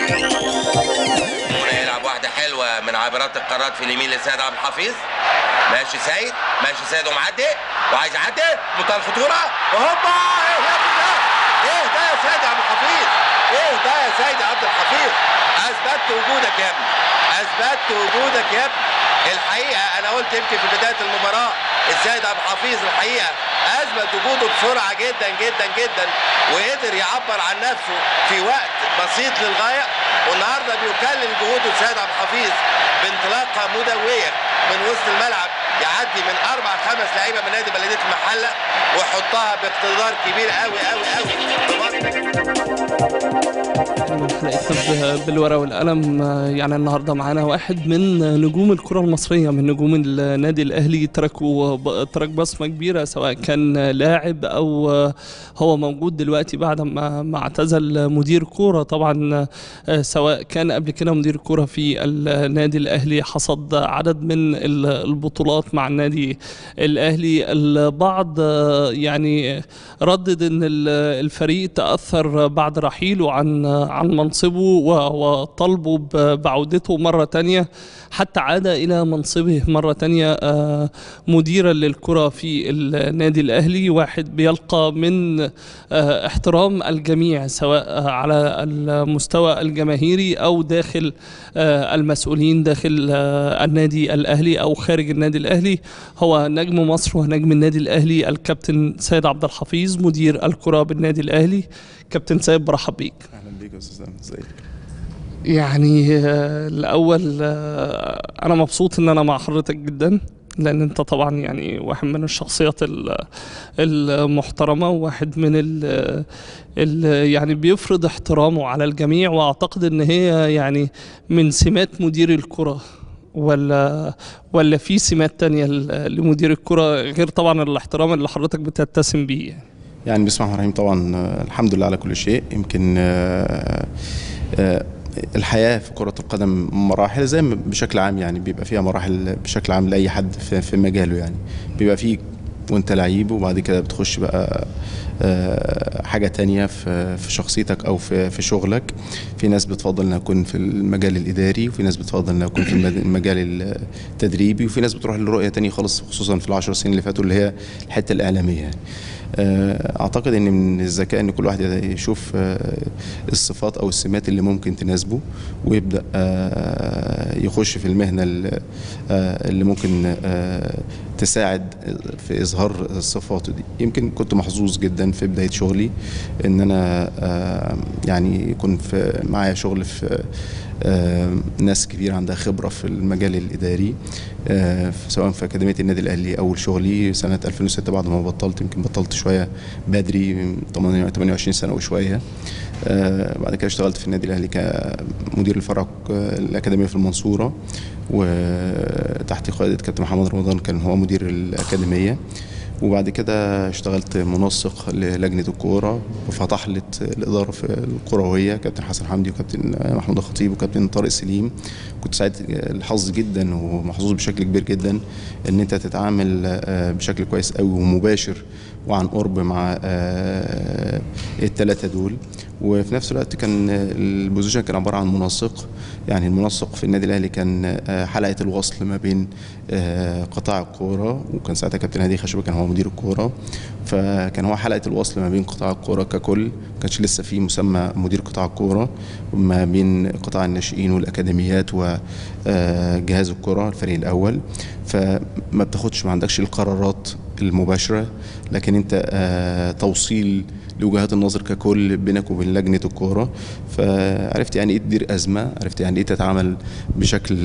منى يلعب واحده حلوه من عبرات القارات في اليمين لسيد عبد الحفيظ ماشي سيد ماشي سيد ومعدي وعايز يعدي منتهى الخطوره هوبا ايه يا ابني ده ايه ده يا سيد عبد الحفيظ ايه ده يا سيد عبد الحفيظ اثبتت وجودك يا ابني اثبتت وجودك يا ابني الحقيقه انا قلت يمكن في بدايه المباراه السيد عبد الحفيظ الحقيقه اثبت وجوده بسرعه جدا جدا جدا وقدر يعبر عن نفسه في وقت بسيط للغايه والنهارده بيكلل جهوده السيد عبد الحفيظ بانطلاقه مدويه من وسط الملعب يعدي من اربع خمس لعيبه من نادي بلديه المحله ويحطها باقتدار كبير قوي قوي قوي حلقتنا بالورقه والقلم يعني النهارده معانا واحد من نجوم الكره المصريه من نجوم النادي الاهلي تركوا ترك بصمه كبيره سواء كان لاعب او هو موجود دلوقتي بعد ما ما اعتزل مدير كوره طبعا سواء كان قبل كده مدير كوره في النادي الاهلي حصد عدد من البطولات مع النادي الاهلي البعض يعني ردد ان الفريق تاثر بعد رحيله عن عن منصبه وطلبه بعودته مرة تانية حتى عاد إلى منصبه مرة تانية مديرا للكرة في النادي الأهلي واحد بيلقى من احترام الجميع سواء على المستوى الجماهيري أو داخل المسؤولين داخل النادي الأهلي أو خارج النادي الأهلي هو نجم مصر ونجم النادي الأهلي الكابتن سيد عبد الحفيظ مدير الكرة بالنادي الأهلي كابتن سيد برحب بيك اهلا بيك يا استاذ ازيك يعني الاول انا مبسوط ان انا مع حضرتك جدا لان انت طبعا يعني واحد من الشخصيات المحترمه وواحد من ال ال يعني بيفرض احترامه على الجميع واعتقد ان هي يعني من سمات مدير الكره ولا ولا في سمات تانية لمدير الكره غير طبعا الاحترام اللي حضرتك بتتسم بيه يعني. يعني بسم الله الرحمن الرحيم طبعا الحمد لله على كل شيء يمكن آآ آآ الحياه في كره القدم مراحل زي ما بشكل عام يعني بيبقى فيها مراحل بشكل عام لاي حد في, في مجاله يعني بيبقى فيه وانت لعيب وبعد كده بتخش بقى حاجة تانية في في شخصيتك أو في في شغلك في ناس بتفضل إنها تكون في المجال الإداري وفي ناس بتفضل إنها تكون في المجال التدريبي وفي ناس بتروح لرؤية تانية خالص خصوصا في العشر سنين اللي فاتوا اللي هي الحتة الإعلامية يعني اعتقد ان من الذكاء ان كل واحد يشوف الصفات او السمات اللي ممكن تناسبه ويبدا يخش في المهنه اللي ممكن تساعد في اظهار صفاته دي يمكن كنت محظوظ جدا في بدايه شغلي ان انا يعني يكون في معايا شغل في ناس كبير عندها خبره في المجال الاداري سواء في اكاديميه النادي الاهلي اول شغلي سنه 2006 بعد ما بطلت يمكن بطلت شويه بدري 28 سنه وشويه بعد كده اشتغلت في النادي الاهلي كمدير الفرع الاكاديميه في المنصوره وتحت قياده كابتن محمد رمضان كان هو مدير الاكاديميه وبعد كده اشتغلت منسق للجنة الكورة وفتح لت الإدارة في الكروية كابتن حسن حمدي وكابتن محمود الخطيب وكابتن طارق سليم كنت سعيد الحظ جدا ومحظوظ بشكل كبير جدا ان انت تتعامل بشكل كويس قوي ومباشر وعن قرب مع الثلاثة دول وفي نفس الوقت كان البوزيشن كان عبارة عن منسق يعني المنسق في النادي الاهلي كان حلقة الوصل ما بين قطاع الكورة وكان ساعتها كابتن هادي خشبة كان هو مدير الكورة فكان هو حلقة الوصل ما بين قطاع الكورة ككل ما كانش لسه في مسمى مدير قطاع الكورة ما بين قطاع الناشئين والأكاديميات وجهاز الكرة الفريق الأول فما بتاخدش ما عندكش القرارات المباشرة لكن أنت توصيل لوجهات النظر ككل بينك وبين لجنه الكوره فعرفت يعني ايه تدير ازمه عرفت يعني ايه تتعامل بشكل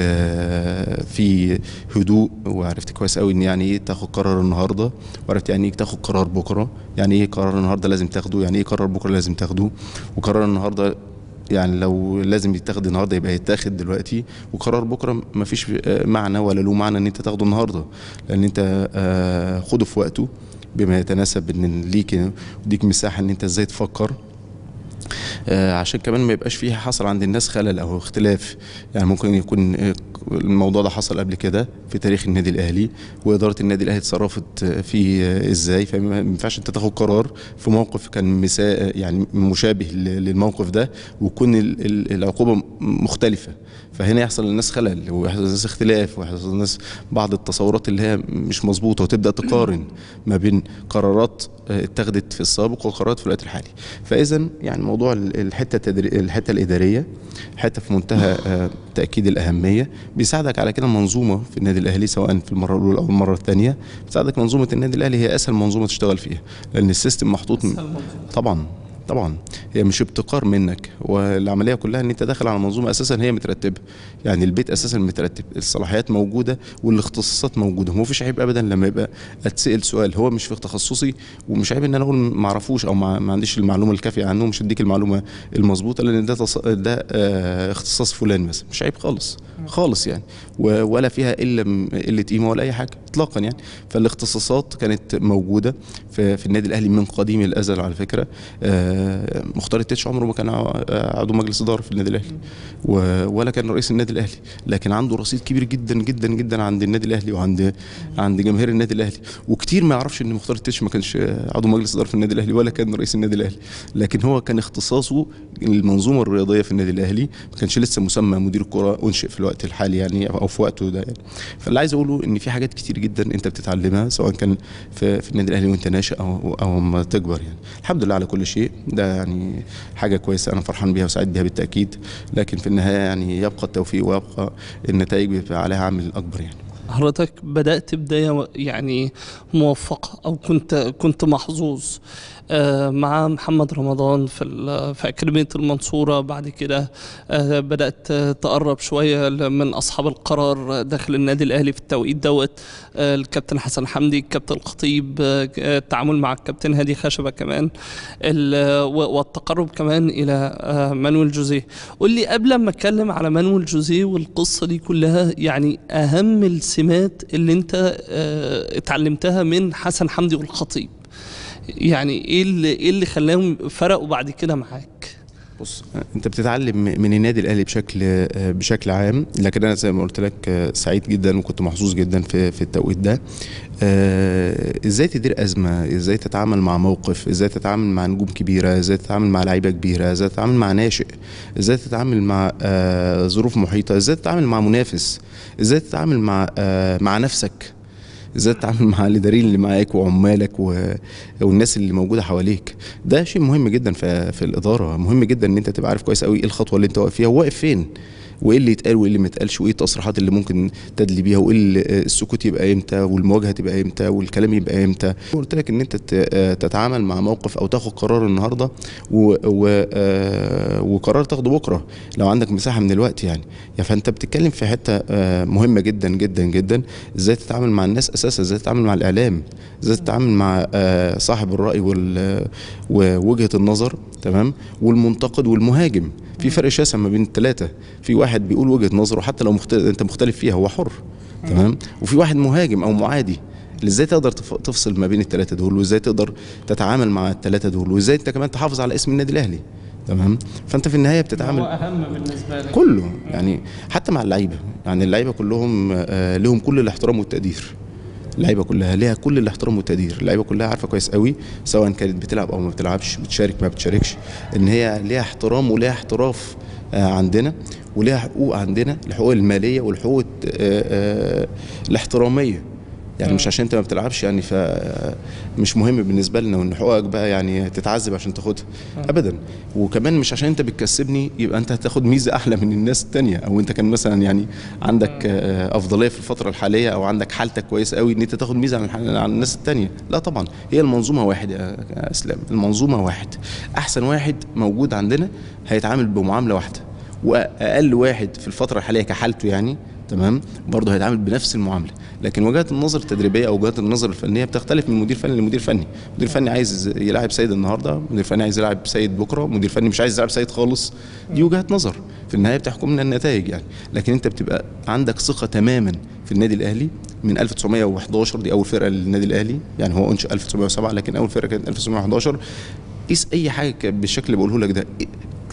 في هدوء وعرفت كويس قوي ان يعني ايه تاخد قرار النهارده وعرفت يعني ايه تاخد قرار بكره يعني ايه قرار النهارده لازم تاخده يعني ايه قرار بكره لازم تاخده وقرار النهارده يعني لو لازم يتاخد النهارده يبقى يتاخد دلوقتي وقرار بكره ما فيش معنى ولا له معنى ان انت تاخده النهارده لان انت خده في وقته بما يتناسب ان ليك وديك مساحه ان انت ازاي تفكر آه، عشان كمان ما يبقاش فيها حصل عند الناس خلل او اختلاف يعني ممكن يكون آه، الموضوع ده حصل قبل كده في تاريخ النادي الاهلي واداره النادي الاهلي اتصرفت آه، فيه آه، ازاي فما ينفعش انت تاخد قرار في موقف كان مسا يعني مشابه ل- للموقف ده ويكون ال- ال- العقوبه م- مختلفه فهنا يحصل للناس خلل ويحصل للناس اختلاف ويحصل للناس بعض التصورات اللي هي مش مظبوطه وتبدا تقارن ما بين قرارات آه، اتخذت في السابق وقرارات في الوقت الحالي فاذا يعني موضوع ال- الحته التدري... الحته الاداريه حته في منتهى آه، تاكيد الاهميه بيساعدك على كده منظومه في النادي الاهلي سواء في المره الاولى او المره الثانيه بتساعدك منظومه النادي الاهلي هي اسهل منظومه تشتغل فيها لان السيستم محطوط طبعا طبعا هي مش ابتكار منك والعمليه كلها ان انت داخل على منظومه اساسا هي مترتبه يعني البيت اساسا مترتب الصلاحيات موجوده والاختصاصات موجوده وما فيش عيب ابدا لما يبقى اتسال سؤال هو مش في تخصصي ومش عيب ان انا اقول ما اعرفوش او ما, ما عنديش المعلومه الكافيه عنه مش اديك المعلومه المظبوطه لان ده تص... ده آه اختصاص فلان مثلا مش عيب خالص خالص يعني و- ولا فيها الا م- قله قيمه ولا اي حاجه اطلاقا يعني فالاختصاصات كانت موجوده في, في النادي الاهلي من قديم الازل على فكره آه، مختار التتش عمره ما كان ع- عضو مجلس اداره في النادي الاهلي و- ولا كان رئيس النادي الاهلي لكن عنده رصيد كبير جدا جدا جدا عند النادي الاهلي وعند عند جماهير النادي الاهلي وكتير ما يعرفش ان مختار التتش ما كانش عضو مجلس اداره في النادي الاهلي ولا كان رئيس النادي الاهلي لكن هو كان اختصاصه المنظومه الرياضيه في النادي الاهلي ما كانش لسه مسمى مدير الكره انشئ في الوقت الحالي يعني او في وقته ده يعني فاللي عايز اقوله ان في حاجات كتير جدا انت بتتعلمها سواء كان في, في النادي الاهلي وانت ناشئ او او ما تكبر يعني الحمد لله على كل شيء ده يعني حاجه كويسه انا فرحان بيها وسعيد بيها بالتاكيد لكن في النهايه يعني يبقى التوفيق ويبقى النتائج بيبقى عليها عامل اكبر يعني حضرتك بدأت بداية يعني موفقة أو كنت كنت محظوظ آه، مع محمد رمضان في ال- في أكاديمية المنصورة بعد كده آه، بدأت آه، تقرب شوية ل- من أصحاب القرار داخل النادي الأهلي في التوقيت دوت آه، الكابتن حسن حمدي الكابتن الخطيب آه، آه، التعامل مع الكابتن هادي خشبة كمان ال- و- والتقرب كمان إلى آه، مانويل جوزيه قول لي قبل ما اتكلم على مانويل جوزيه والقصه دي كلها يعني اهم السمات اللي انت آه، اتعلمتها من حسن حمدي والخطيب يعني ايه اللي ايه اللي خلاهم فرقوا بعد كده معاك بص انت بتتعلم من النادي الاهلي بشكل بشكل عام لكن انا زي ما قلت لك سعيد جدا وكنت محظوظ جدا في في التوقيت ده آه، ازاي تدير ازمه ازاي تتعامل مع موقف ازاي تتعامل مع نجوم كبيره ازاي تتعامل مع لعيبه كبيره ازاي تتعامل مع ناشئ ازاي تتعامل مع آه، ظروف محيطه ازاي تتعامل مع منافس ازاي تتعامل مع آه، مع نفسك ازاي تتعامل مع الاداريين اللي معاك وعمالك و... والناس اللي موجوده حواليك ده شيء مهم جدا في, في الاداره مهم جدا ان انت تبقى عارف كويس قوي ايه الخطوه اللي انت واقف فيها وواقف فين وايه اللي يتقال وايه اللي ما يتقالش وايه التصريحات اللي ممكن تدلي بيها وايه اللي- السكوت يبقى امتى والمواجهه تبقى امتى والكلام يبقى امتى قلت لك ان انت ت- تتعامل مع موقف او تاخد قرار النهارده و... و... آه، وقرار تاخده بكره لو عندك مساحه من الوقت يعني يعني فانت بتتكلم في حته آه، مهمه جدا جدا جدا ازاي تتعامل مع الناس اساسا ازاي تتعامل مع الاعلام ازاي تتعامل مع آه، صاحب الراي وال- ووجهه النظر تمام والمنتقد والمهاجم في فرق شاسع ما بين الثلاثه في واحد بيقول وجهه نظره حتى لو مختلف انت مختلف فيها هو حر تمام وفي واحد مهاجم او معادي اللي ازاي تقدر تف- تفصل ما بين الثلاثه دول وازاي تقدر تتعامل مع الثلاثه دول وازاي انت كمان تحافظ على اسم النادي الاهلي تمام فانت في النهايه بتتعامل اهم بالنسبه لك كله يعني حتى مع اللعيبه يعني اللعيبه كلهم آه، لهم كل الاحترام والتقدير اللعيبه كلها ليها كل الاحترام والتقدير اللعيبه كلها عارفه كويس قوي سواء كانت بتلعب او ما بتلعبش بتشارك ما بتشاركش ان هي ليها احترام وليها احتراف آه، عندنا وليها حقوق عندنا الحقوق الماليه والحقوق الت- آه، آه، الاحتراميه يعني مش عشان انت ما بتلعبش يعني فمش مهم بالنسبه لنا وان حقوقك بقى يعني تتعذب عشان تاخدها ابدا وكمان مش عشان انت بتكسبني يبقى انت هتاخد ميزه احلى من الناس التانية او انت كان مثلا يعني عندك آه، افضليه في الفتره الحاليه او عندك حالتك كويسه قوي ان انت تاخد ميزه عن الح- عن الناس التانية لا طبعا هي المنظومه واحد يا يا اسلام المنظومه واحد احسن واحد موجود عندنا هيتعامل بمعامله واحده واقل واحد في الفتره الحاليه كحالته يعني تمام برضه هيتعامل بنفس المعامله لكن وجهات النظر التدريبيه او وجهات النظر الفنيه بتختلف من مدير فني لمدير فني مدير فني عايز يلعب سيد النهارده مدير فني عايز يلعب سيد بكره مدير فني مش عايز يلعب سيد خالص دي وجهات نظر في النهايه بتحكمنا النتائج يعني لكن انت بتبقى عندك ثقه تماما في النادي الاهلي من 1911 دي اول فرقه للنادي الاهلي يعني هو انشئ 1907 لكن اول فرقه كانت 1911 قيس اي حاجه ك- بالشكل اللي بقوله لك ده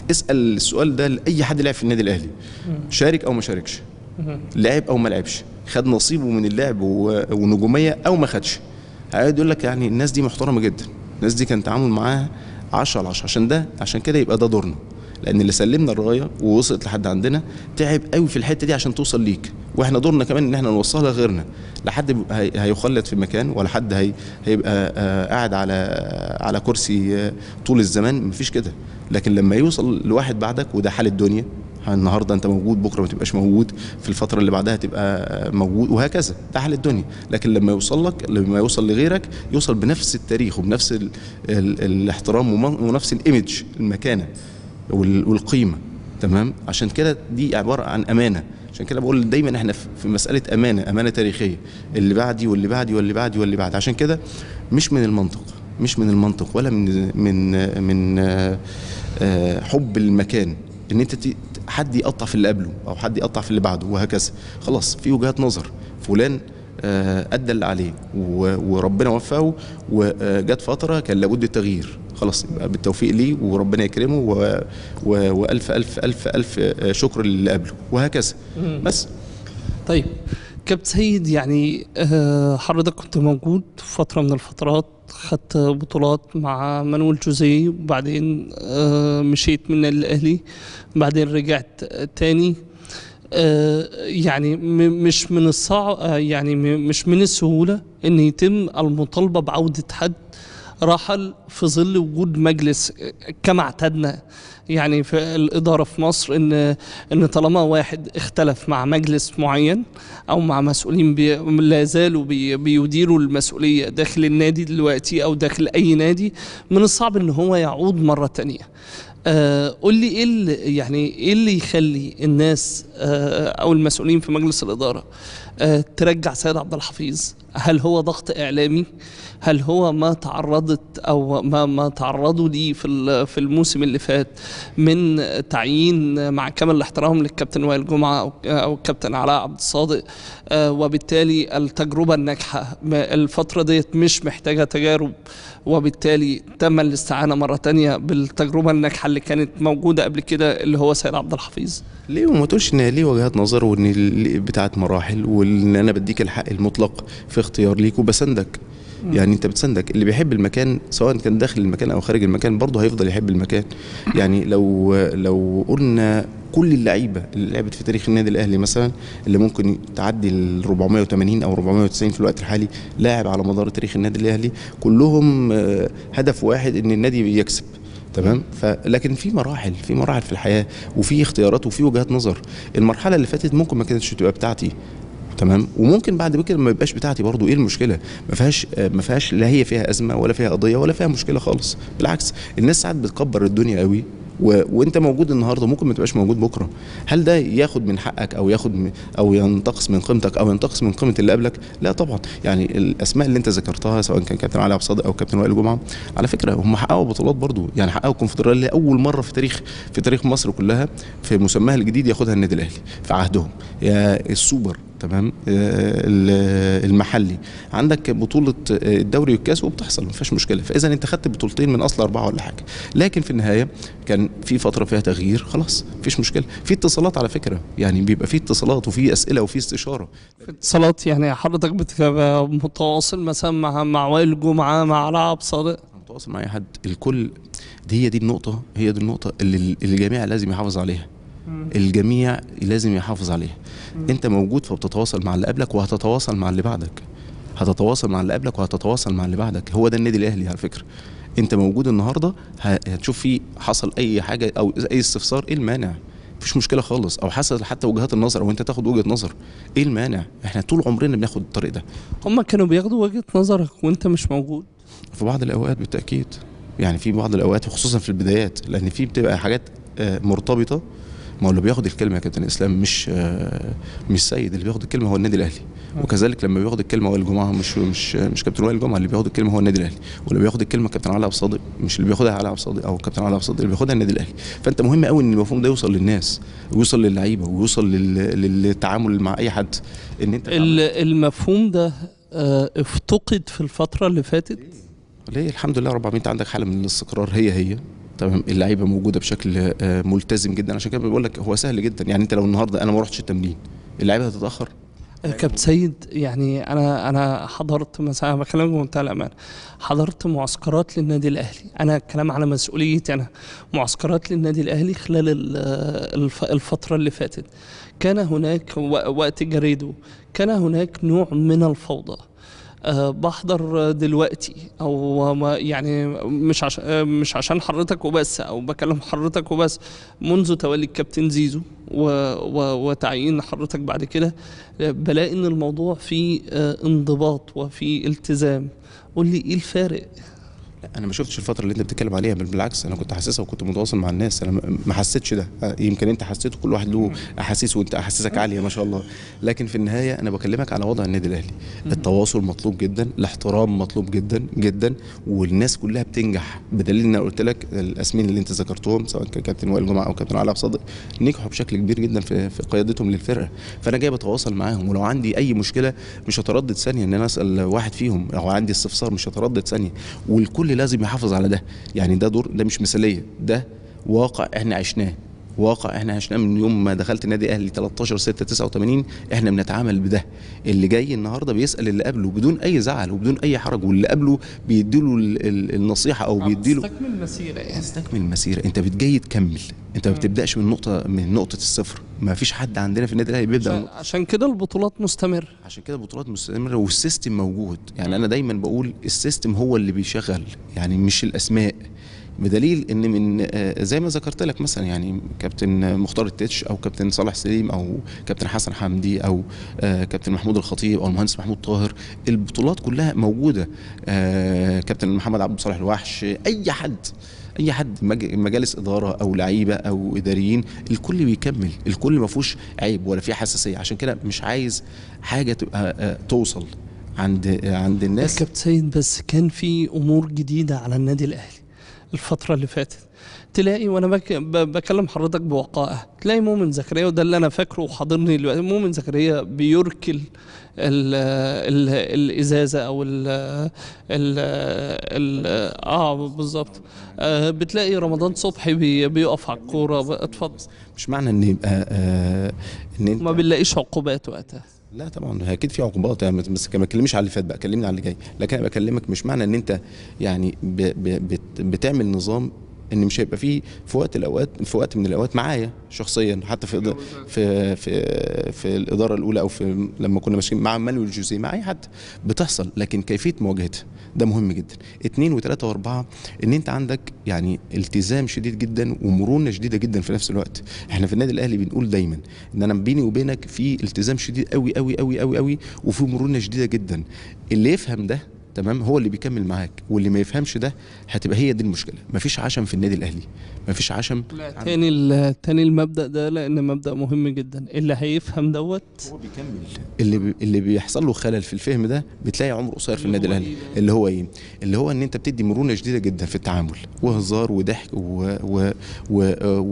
اسال السؤال ده لاي حد لعب في النادي الاهلي شارك او ما شاركش لعب او ما لعبش خد نصيبه من اللعب و- ونجوميه او ما خدش هيقعد يقول لك يعني الناس دي محترمه جدا الناس دي كان تعامل معاها 10 على 10 عشان ده عشان كده يبقى ده دورنا لان اللي سلمنا الرايه ووصلت لحد عندنا تعب قوي في الحته دي عشان توصل ليك واحنا دورنا كمان ان احنا نوصلها لغيرنا لا حد بيبقى هي- هيخلد في مكان ولا حد هي هيبقى آه، قاعد على على كرسي آه، طول الزمان مفيش كده لكن لما يوصل لواحد بعدك وده حال الدنيا النهارده انت موجود بكره ما تبقاش موجود في الفتره اللي بعدها تبقى موجود وهكذا ده حال الدنيا لكن لما يوصل لك لما يوصل لغيرك يوصل بنفس التاريخ وبنفس ال ال الاحترام وم- ونفس الايمج المكانه وال- والقيمه تمام عشان كده دي عباره عن امانه عشان كده بقول دايما احنا في في مساله امانه امانه تاريخيه اللي بعدي واللي بعدي واللي بعدي واللي بعدي عشان كده مش من المنطق مش من المنطق ولا من من من آه، آه، حب المكان ان انت ت- حد يقطع في اللي قبله او حد يقطع في اللي بعده وهكذا خلاص في وجهات نظر فلان آه، ادى اللي عليه و- وربنا وفقه وجت فتره كان لابد التغيير خلاص يبقى بالتوفيق ليه وربنا يكرمه و... و... والف الف الف الف آه، شكر للي قبله وهكذا بس طيب كابتن سيد يعني آه، حضرتك كنت موجود في فترة من الفترات خدت بطولات مع مانويل جوزيه وبعدين آه، مشيت من الأهلي بعدين رجعت تاني آه، يعني م- مش من الصعب آه، يعني م- مش من السهولة ان يتم المطالبة بعودة حد رحل في ظل وجود مجلس آه، كما اعتدنا يعني في الإدارة في مصر إن إن طالما واحد اختلف مع مجلس معين أو مع مسؤولين بي لا زالوا بي بيديروا المسؤولية داخل النادي دلوقتي أو داخل أي نادي من الصعب إن هو يعود مرة تانية. آه قول لي ايه اللي يعني ايه اللي يخلي الناس آه او المسؤولين في مجلس الاداره آه ترجع سيد عبد الحفيظ هل هو ضغط اعلامي هل هو ما تعرضت او ما ما تعرضوا ليه في ال- في الموسم اللي فات من تعيين مع كامل الاحترام للكابتن وائل جمعه او او الكابتن علاء عبد الصادق آه وبالتالي التجربه الناجحه ما- الفتره ديت مش محتاجه تجارب وبالتالي تم الاستعانه مره تانية بالتجربه الناجحه اللي كانت موجوده قبل كده اللي هو سيد عبد الحفيظ ليه وما تقولش ان ليه وجهات نظر وان ال- بتاعت مراحل وان انا بديك الحق المطلق في اختيار ليك وبسندك يعني انت بتسندك اللي بيحب المكان سواء كان داخل المكان او خارج المكان برضه هيفضل يحب المكان يعني لو لو قلنا كل اللعيبه اللي لعبت في تاريخ النادي الاهلي مثلا اللي ممكن تعدي ال 480 او 490 في الوقت الحالي لاعب على مدار تاريخ النادي الاهلي كلهم آه، هدف واحد ان النادي يكسب تمام فلكن في مراحل في مراحل في الحياه وفي اختيارات وفي وجهات نظر المرحله اللي فاتت ممكن ما كانتش تبقى بتاعتي تمام وممكن بعد كده ما يبقاش بتاعتي برضو ايه المشكله ما فيهاش آه، ما فيهاش لا هي فيها ازمه ولا فيها قضيه ولا فيها مشكله خالص بالعكس الناس ساعات بتكبر الدنيا قوي و... وانت موجود النهارده ممكن ما تبقاش موجود بكره هل ده ياخد من حقك او ياخد من... او ينتقص من قيمتك او ينتقص من قيمه اللي قبلك لا طبعا يعني الاسماء اللي انت ذكرتها سواء كان كابتن علي عبد الصادق او كابتن وائل جمعه على فكره هم حققوا بطولات برضو يعني حققوا الكونفدراليه لاول مره في تاريخ في تاريخ مصر كلها في مسماها الجديد ياخدها النادي الاهلي في عهدهم يا السوبر تمام آه، ال- المحلي عندك بطوله آه، الدوري والكاس وبتحصل ما فيهاش مشكله فاذا انت خدت بطولتين من اصل اربعه ولا حاجه لكن في النهايه كان في فتره فيها تغيير خلاص مفيش مشكله في اتصالات على فكره يعني بيبقى في اتصالات وفي اسئله وفي استشاره في اتصالات يعني حضرتك بتبقى متواصل مثلا مع مع وائل جمعه مع علاء عبد الصادق متواصل مع اي حد الكل دي هي دي النقطه هي دي النقطه اللي اللي الجميع لازم يحافظ عليها الجميع لازم يحافظ عليها انت موجود فبتتواصل مع اللي قبلك وهتتواصل مع اللي بعدك هتتواصل مع اللي قبلك وهتتواصل مع اللي بعدك هو ده النادي الاهلي على فكره انت موجود النهارده ه- هتشوف فيه حصل اي حاجه او اي استفسار ايه المانع مفيش مشكله خالص او حصل حتى وجهات النظر او انت تاخد وجهه نظر ايه المانع احنا طول عمرنا بناخد الطريق ده هم كانوا بياخدوا وجهه نظرك وانت مش موجود في بعض الاوقات بالتاكيد يعني في بعض الاوقات وخصوصا في البدايات لان في بتبقى حاجات آه، مرتبطه ما هو اللي بياخد الكلمه يا كابتن اسلام مش آه، مش سيد اللي بياخد الكلمه هو النادي الاهلي وكذلك لما بياخد الكلمه وائل جمعه مش مش مش كابتن وائل جمعه اللي بياخد الكلمه هو النادي الاهلي واللي بياخد الكلمه كابتن علاء عبد الصادق مش اللي بياخدها علاء عبد الصادق او كابتن علاء عبد الصادق اللي بياخدها النادي الاهلي فانت مهم قوي ان المفهوم ده يوصل للناس ويوصل للعيبه ويوصل لل- للتعامل مع اي حد ان انت ال- المفهوم ده آه، افتقد في الفتره اللي فاتت ليه الحمد لله رب العالمين انت عندك حاله من الاستقرار هي هي تمام اللعيبه موجوده بشكل آه، ملتزم جدا عشان كده بقول لك هو سهل جدا يعني انت لو النهارده انا ما رحتش التمرين اللعيبه هتتاخر كابتن سيد يعني انا انا حضرت مثلا أنا بكلمك بمنتهى الامانه حضرت معسكرات للنادي الاهلي انا الكلام على مسؤوليتي انا معسكرات للنادي الاهلي خلال ال- الف- الفتره اللي فاتت كان هناك و- وقت جريدو كان هناك نوع من الفوضى أه بحضر دلوقتي او ما يعني مش عشان مش عشان حضرتك وبس او بكلم حضرتك وبس منذ تولي الكابتن زيزو و و وتعيين حضرتك بعد كده بلاقي ان الموضوع فيه آه، انضباط وفي التزام قول لي ايه الفارق لا انا ما شفتش الفتره اللي انت بتتكلم عليها بل بالعكس انا كنت حاسسها وكنت متواصل مع الناس انا ما- ما حسيتش ده آه، يمكن انت حسيته كل واحد له احاسيس وانت احاسيسك عاليه ما شاء الله لكن في النهايه انا بكلمك على وضع النادي الاهلي التواصل مطلوب جدا الاحترام مطلوب جدا جدا والناس كلها بتنجح بدليل ان انا قلت لك الاسمين اللي انت ذكرتهم سواء كان كابتن وائل جمعه او كابتن علاء صادق نجحوا بشكل كبير جدا في في قيادتهم للفرقه فانا جاي بتواصل معاهم ولو عندي اي مشكله مش هتردد ثانيه ان انا اسال واحد فيهم لو عندي استفسار مش هتردد ثانيه والكل لازم يحافظ على ده يعني ده دور ده مش مثاليه ده واقع احنا عشناه واقع احنا عشناه من يوم ما دخلت النادي الاهلي 13 6 89 احنا بنتعامل بده اللي جاي النهارده بيسال اللي قبله بدون اي زعل وبدون اي حرج واللي قبله بيديله ال- ال- النصيحه او بيديله تستكمل مسيره يعني تستكمل المسيره انت بتجي تكمل انت ما بتبداش من نقطه من نقطه الصفر ما فيش حد عندنا في النادي الاهلي بيبدا من عشان- عشان كده البطولات مستمر عشان كده بطولات مستمره والسيستم موجود يعني انا دايما بقول السيستم هو اللي بيشغل يعني مش الاسماء بدليل ان من آه، زي ما ذكرت لك مثلا يعني كابتن مختار التتش او كابتن صالح سليم او كابتن حسن حمدي او آه، كابتن محمود الخطيب او المهندس محمود طاهر البطولات كلها موجوده آه، كابتن محمد عبد صالح الوحش اي حد اي حد مج- مجالس اداره او لعيبه او اداريين الكل بيكمل الكل ما فيهوش عيب ولا فيه حساسيه عشان كده مش عايز حاجه تبقى آه، توصل عند آه، عند الناس كابتن سيد بس كان في امور جديده على النادي الاهلي الفتره اللي فاتت تلاقي وانا بك ب- بكلم حضرتك بوقائه تلاقي مؤمن زكريا وده اللي انا فاكره وحاضرني دلوقتي مؤمن زكريا بيركل ال ال الازازه او ال ال ال اه بالظبط آه بتلاقي رمضان صبحي بي بيقف على الكوره ب- اتفضل مش معنى ان يبقى آه ان انت ما بنلاقيش عقوبات وقتها لا طبعا اكيد في عقوبات يعني بس ما تكلمش على اللي فات بقى كلمني على اللي جاي لكن انا بكلمك مش معنى ان انت يعني ب ب بت بتعمل نظام ان مش هيبقى فيه في وقت الاوقات في وقت من الاوقات معايا شخصيا حتى في إد- في في في الاداره الاولى او في لما كنا ماشيين مع مانويل جوزيه مع اي حد بتحصل لكن كيفيه مواجهتها ده مهم جدا اثنين وثلاثه واربعه ان انت عندك يعني التزام شديد جدا ومرونه شديده جدا في نفس الوقت احنا في النادي الاهلي بنقول دايما ان انا بيني وبينك في التزام شديد قوي قوي قوي قوي قوي وفي مرونه شديده جدا اللي يفهم ده تمام هو اللي بيكمل معاك واللي ما يفهمش ده هتبقى هي دي المشكله مفيش عشم في النادي الاهلي مفيش عشم تاني ال- تاني المبدا ده لان مبدا مهم جدا اللي هيفهم دوت هو بيكمل اللي بي اللي بيحصل له خلل في الفهم ده بتلاقي عمره قصير في النادي الاهلي اللي هو ايه اللي هو ان انت بتدي مرونه شديده جدا في التعامل وهزار وضحك و و و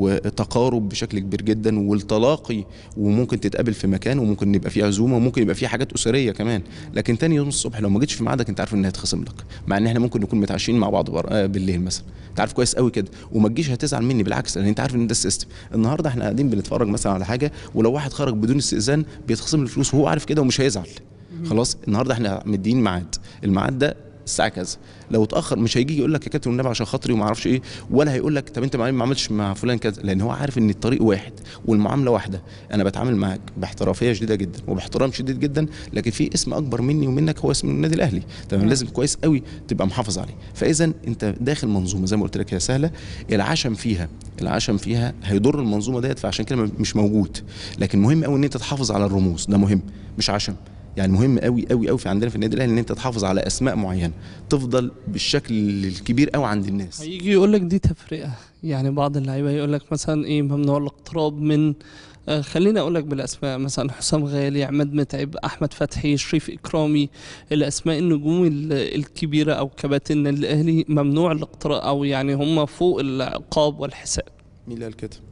وتقارب بشكل كبير جدا والتلاقي وممكن تتقابل في مكان وممكن يبقى في عزومه وممكن يبقى في حاجات اسريه كمان لكن تاني يوم الصبح لو ما جيتش في ميعادك انت عارف ان هيتخصم لك مع ان احنا ممكن نكون متعشين مع بعض بر... آه بالليل مثلا انت عارف كويس قوي كده وما تجيش هتزعل مني بالعكس لان انت عارف ان ده السيستم النهارده احنا قاعدين بنتفرج مثلا على حاجه ولو واحد خرج بدون استئذان بيتخصم له فلوس وهو عارف كده ومش هيزعل خلاص النهارده احنا مدين ميعاد الميعاد ده الساعه كذا لو اتاخر مش هيجي يقول لك يا كابتن والنبي عشان خاطري وما اعرفش ايه ولا هيقول لك طب انت ما عملتش مع فلان كذا لان هو عارف ان الطريق واحد والمعامله واحده انا بتعامل معاك باحترافيه شديده جدا وباحترام شديد جدا لكن في اسم اكبر مني ومنك هو اسم النادي الاهلي تمام لازم كويس قوي تبقى محافظ عليه فاذا انت داخل منظومه زي ما قلت لك هي سهله العشم فيها العشم فيها هيضر المنظومه ديت فعشان كده مش موجود لكن مهم قوي ان انت تحافظ على الرموز ده مهم مش عشم يعني مهم قوي قوي قوي في عندنا في النادي الاهلي ان انت تحافظ على اسماء معينه تفضل بالشكل الكبير قوي عند الناس هيجي يقول لك دي تفرقه يعني بعض اللعيبه يقول لك مثلا ايه ممنوع الاقتراب من آه خليني اقول لك بالاسماء مثلا حسام غالي عماد متعب احمد فتحي شريف اكرامي الاسماء النجوم ال- الكبيره او كباتن النادي الاهلي ممنوع الاقتراب او يعني هم فوق العقاب والحساب مين اللي قال كده؟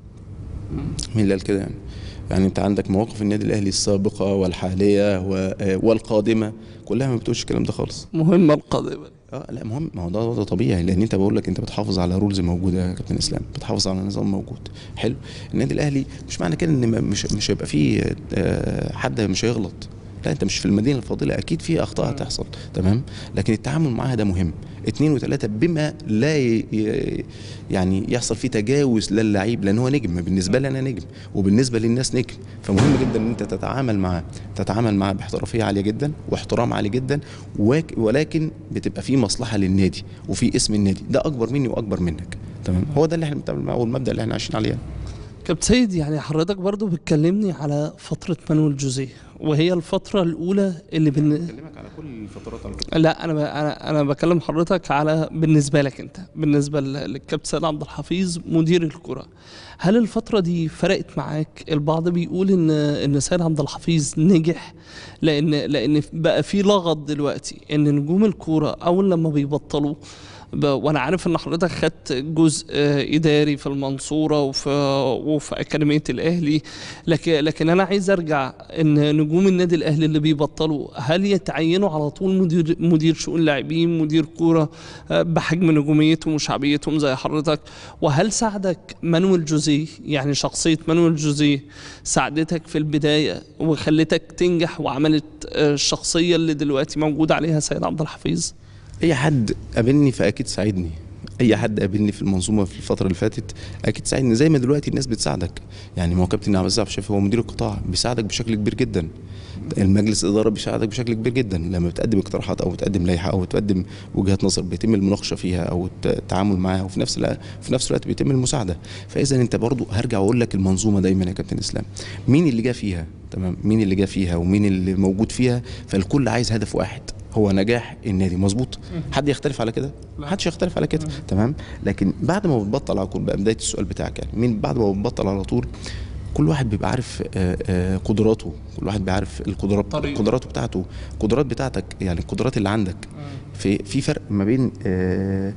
مين اللي قال كده يعني؟ يعني انت عندك مواقف النادي الاهلي السابقه والحاليه و- والقادمه كلها ما بتقولش الكلام ده خالص مهمه القادمه اه لا مهم ما هو ده, ده طبيعي لان انت بقول لك انت بتحافظ على رولز موجوده يا كابتن اسلام بتحافظ على نظام موجود حلو النادي الاهلي مش معنى كده ان ما- مش مش هيبقى فيه آه، حد مش هيغلط لا انت مش في المدينه الفاضله اكيد في اخطاء هتحصل تمام لكن التعامل معاها ده مهم اثنين وثلاثه بما لا ي- ي- يعني يحصل فيه تجاوز للعيب لان هو نجم بالنسبه لي انا نجم وبالنسبه للناس نجم فمهم جدا ان انت تتعامل معاه تتعامل معاه باحترافيه عاليه جدا واحترام عالي جدا وك- ولكن بتبقى في مصلحه للنادي وفي اسم النادي ده اكبر مني واكبر منك تمام هو ده اللي احنا بنتعامل معاه والمبدا اللي احنا عايشين عليه كابتن سيد يعني حضرتك برضو بتكلمني على فترة مانويل جوزيه وهي الفترة الأولى اللي بن... بكلمك على كل الفترات على فكره لا انا ب... انا انا بكلم حضرتك على بالنسبه لك انت بالنسبه ل- للكابتن سيد عبد الحفيظ مدير الكره هل الفتره دي فرقت معاك البعض بيقول ان ان سيد عبد الحفيظ نجح لان لان بقى في لغط دلوقتي ان نجوم الكوره اول لما بيبطلوا ب... وانا عارف ان حضرتك خدت جزء آه، اداري في المنصوره وفي وفي اكاديميه الاهلي لكن لكن انا عايز ارجع ان نجوم النادي الاهلي اللي بيبطلوا هل يتعينوا على طول مدير مدير شؤون لاعبين مدير كوره آه، بحجم نجوميتهم وشعبيتهم زي حضرتك وهل ساعدك مانويل جوزيه يعني شخصيه مانويل جوزيه ساعدتك في البدايه وخلتك تنجح وعملت آه، الشخصيه اللي دلوقتي موجود عليها سيد عبد الحفيظ اي حد قابلني فاكيد ساعدني اي حد قابلني في المنظومه في الفتره اللي فاتت اكيد ساعدني زي ما دلوقتي الناس بتساعدك يعني ما هو كابتن عبد العزيز شايف هو مدير القطاع بيساعدك بشكل كبير جدا المجلس الاداره بيساعدك بشكل كبير جدا لما بتقدم اقتراحات او بتقدم لائحه او بتقدم وجهات نظر بيتم المناقشه فيها او الت- التعامل معاها وفي نفس الوقت في نفس الوقت بيتم المساعده فاذا انت برضو هرجع واقول لك المنظومه دايما يا كابتن اسلام مين اللي جه فيها تمام مين اللي جه فيها ومين اللي موجود فيها فالكل عايز هدف واحد هو نجاح النادي مظبوط حد يختلف على كده ما حدش يختلف على كده تمام لكن بعد ما بتبطل على طول بقى بدايه السؤال بتاعك يعني مين بعد ما بتبطل على طول كل واحد بيبقى عارف آه، آه، قدراته كل واحد بيعرف القدرات طريقه. القدرات بتاعته القدرات بتاعتك يعني القدرات اللي عندك في في فرق ما بين آه،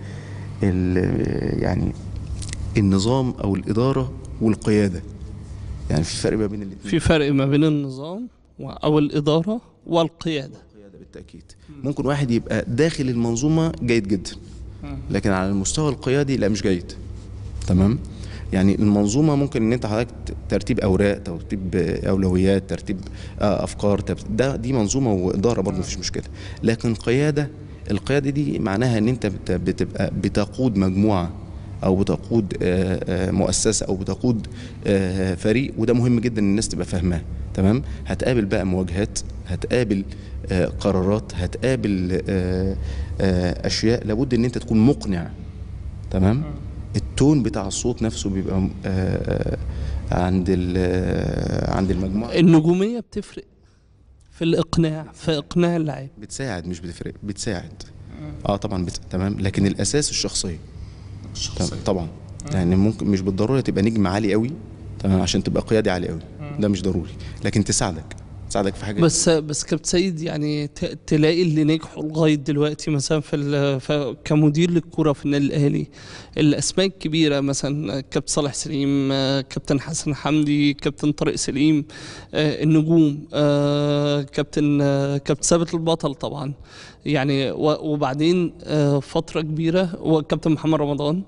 ال- يعني النظام او الاداره والقياده يعني في فرق ما بين الاثنين في فرق ما بين النظام و- او الاداره والقياده القياده بالتاكيد ممكن واحد يبقى داخل المنظومه جيد جدا لكن على المستوى القيادي لا مش جيد تمام يعني المنظومه ممكن ان انت حضرتك ت- ترتيب اوراق ترتيب آه، اولويات ترتيب آه، افكار ترتيب ده دي منظومه واداره برضه مفيش مشكله لكن قياده القياده دي معناها ان انت بت- بتبقى بتقود مجموعه او بتقود آه، آه، مؤسسه او بتقود آه، فريق وده مهم جدا ان الناس تبقى فاهماه تمام هتقابل بقى مواجهات هتقابل آه، قرارات هتقابل آه، آه، اشياء لابد ان انت تكون مقنع تمام التون بتاع الصوت نفسه بيبقى م- آه، آه، عند ال- آه، عند المجموعه النجوميه بتفرق في الاقناع في اقناع اللاعب بتساعد مش بتفرق بتساعد اه طبعا بت... تمام لكن الاساس الشخصيه تمام طبعا يعني ممكن مش بالضروره تبقى نجم عالي قوي تمام عشان تبقى قيادي عالي قوي ده مش ضروري لكن تساعدك تساعدك في حاجه بس بس كابتن سيد يعني ت- تلاقي اللي نجحوا لغايه دلوقتي مثلا في, ال- في كمدير للكره في النادي الاهلي الاسماء الكبيره مثلا كابتن صالح سليم آه، كابتن حسن حمدي كابتن طارق سليم آه، النجوم آه، كابتن آه، كابتن ثابت البطل طبعا يعني و- وبعدين آه، فتره كبيره وكابتن محمد رمضان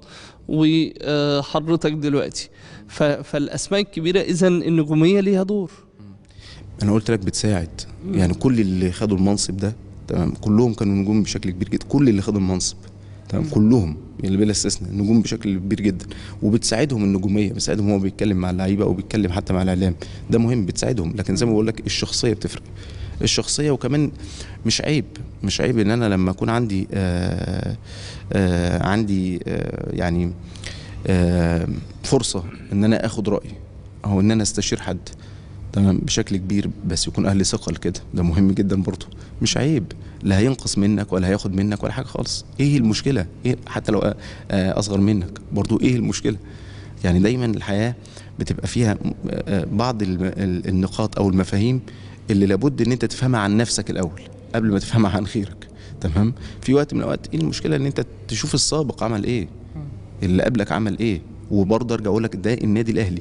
وحضرتك دلوقتي ف- فالاسماء الكبيره اذا النجوميه ليها دور انا قلت لك بتساعد يعني كل اللي خدوا المنصب ده تمام كلهم كانوا نجوم بشكل كبير جدا كل اللي خدوا المنصب تمام كلهم يعني بلا استثناء نجوم بشكل كبير جدا وبتساعدهم النجوميه بتساعدهم هو بيتكلم مع اللعيبه او بيتكلم حتى مع الاعلام ده مهم بتساعدهم لكن زي ما بقول لك الشخصيه بتفرق الشخصيه وكمان مش عيب مش عيب ان انا لما اكون عندي آآ آآ عندي آآ يعني آآ فرصه ان انا اخد راي او ان انا استشير حد تمام بشكل كبير بس يكون اهل ثقل كده ده مهم جدا برضه مش عيب لا هينقص منك ولا هياخد منك ولا حاجه خالص ايه المشكله ايه حتى لو آه، اصغر منك برضه ايه المشكله يعني دايما الحياه بتبقى فيها آه، بعض الم- ال- النقاط او المفاهيم اللي لابد ان انت تفهمها عن نفسك الاول قبل ما تفهمها عن غيرك تمام في وقت من الاوقات ايه المشكله ان انت تشوف السابق عمل ايه اللي قبلك عمل ايه وبرضه ارجع اقول لك ده النادي الاهلي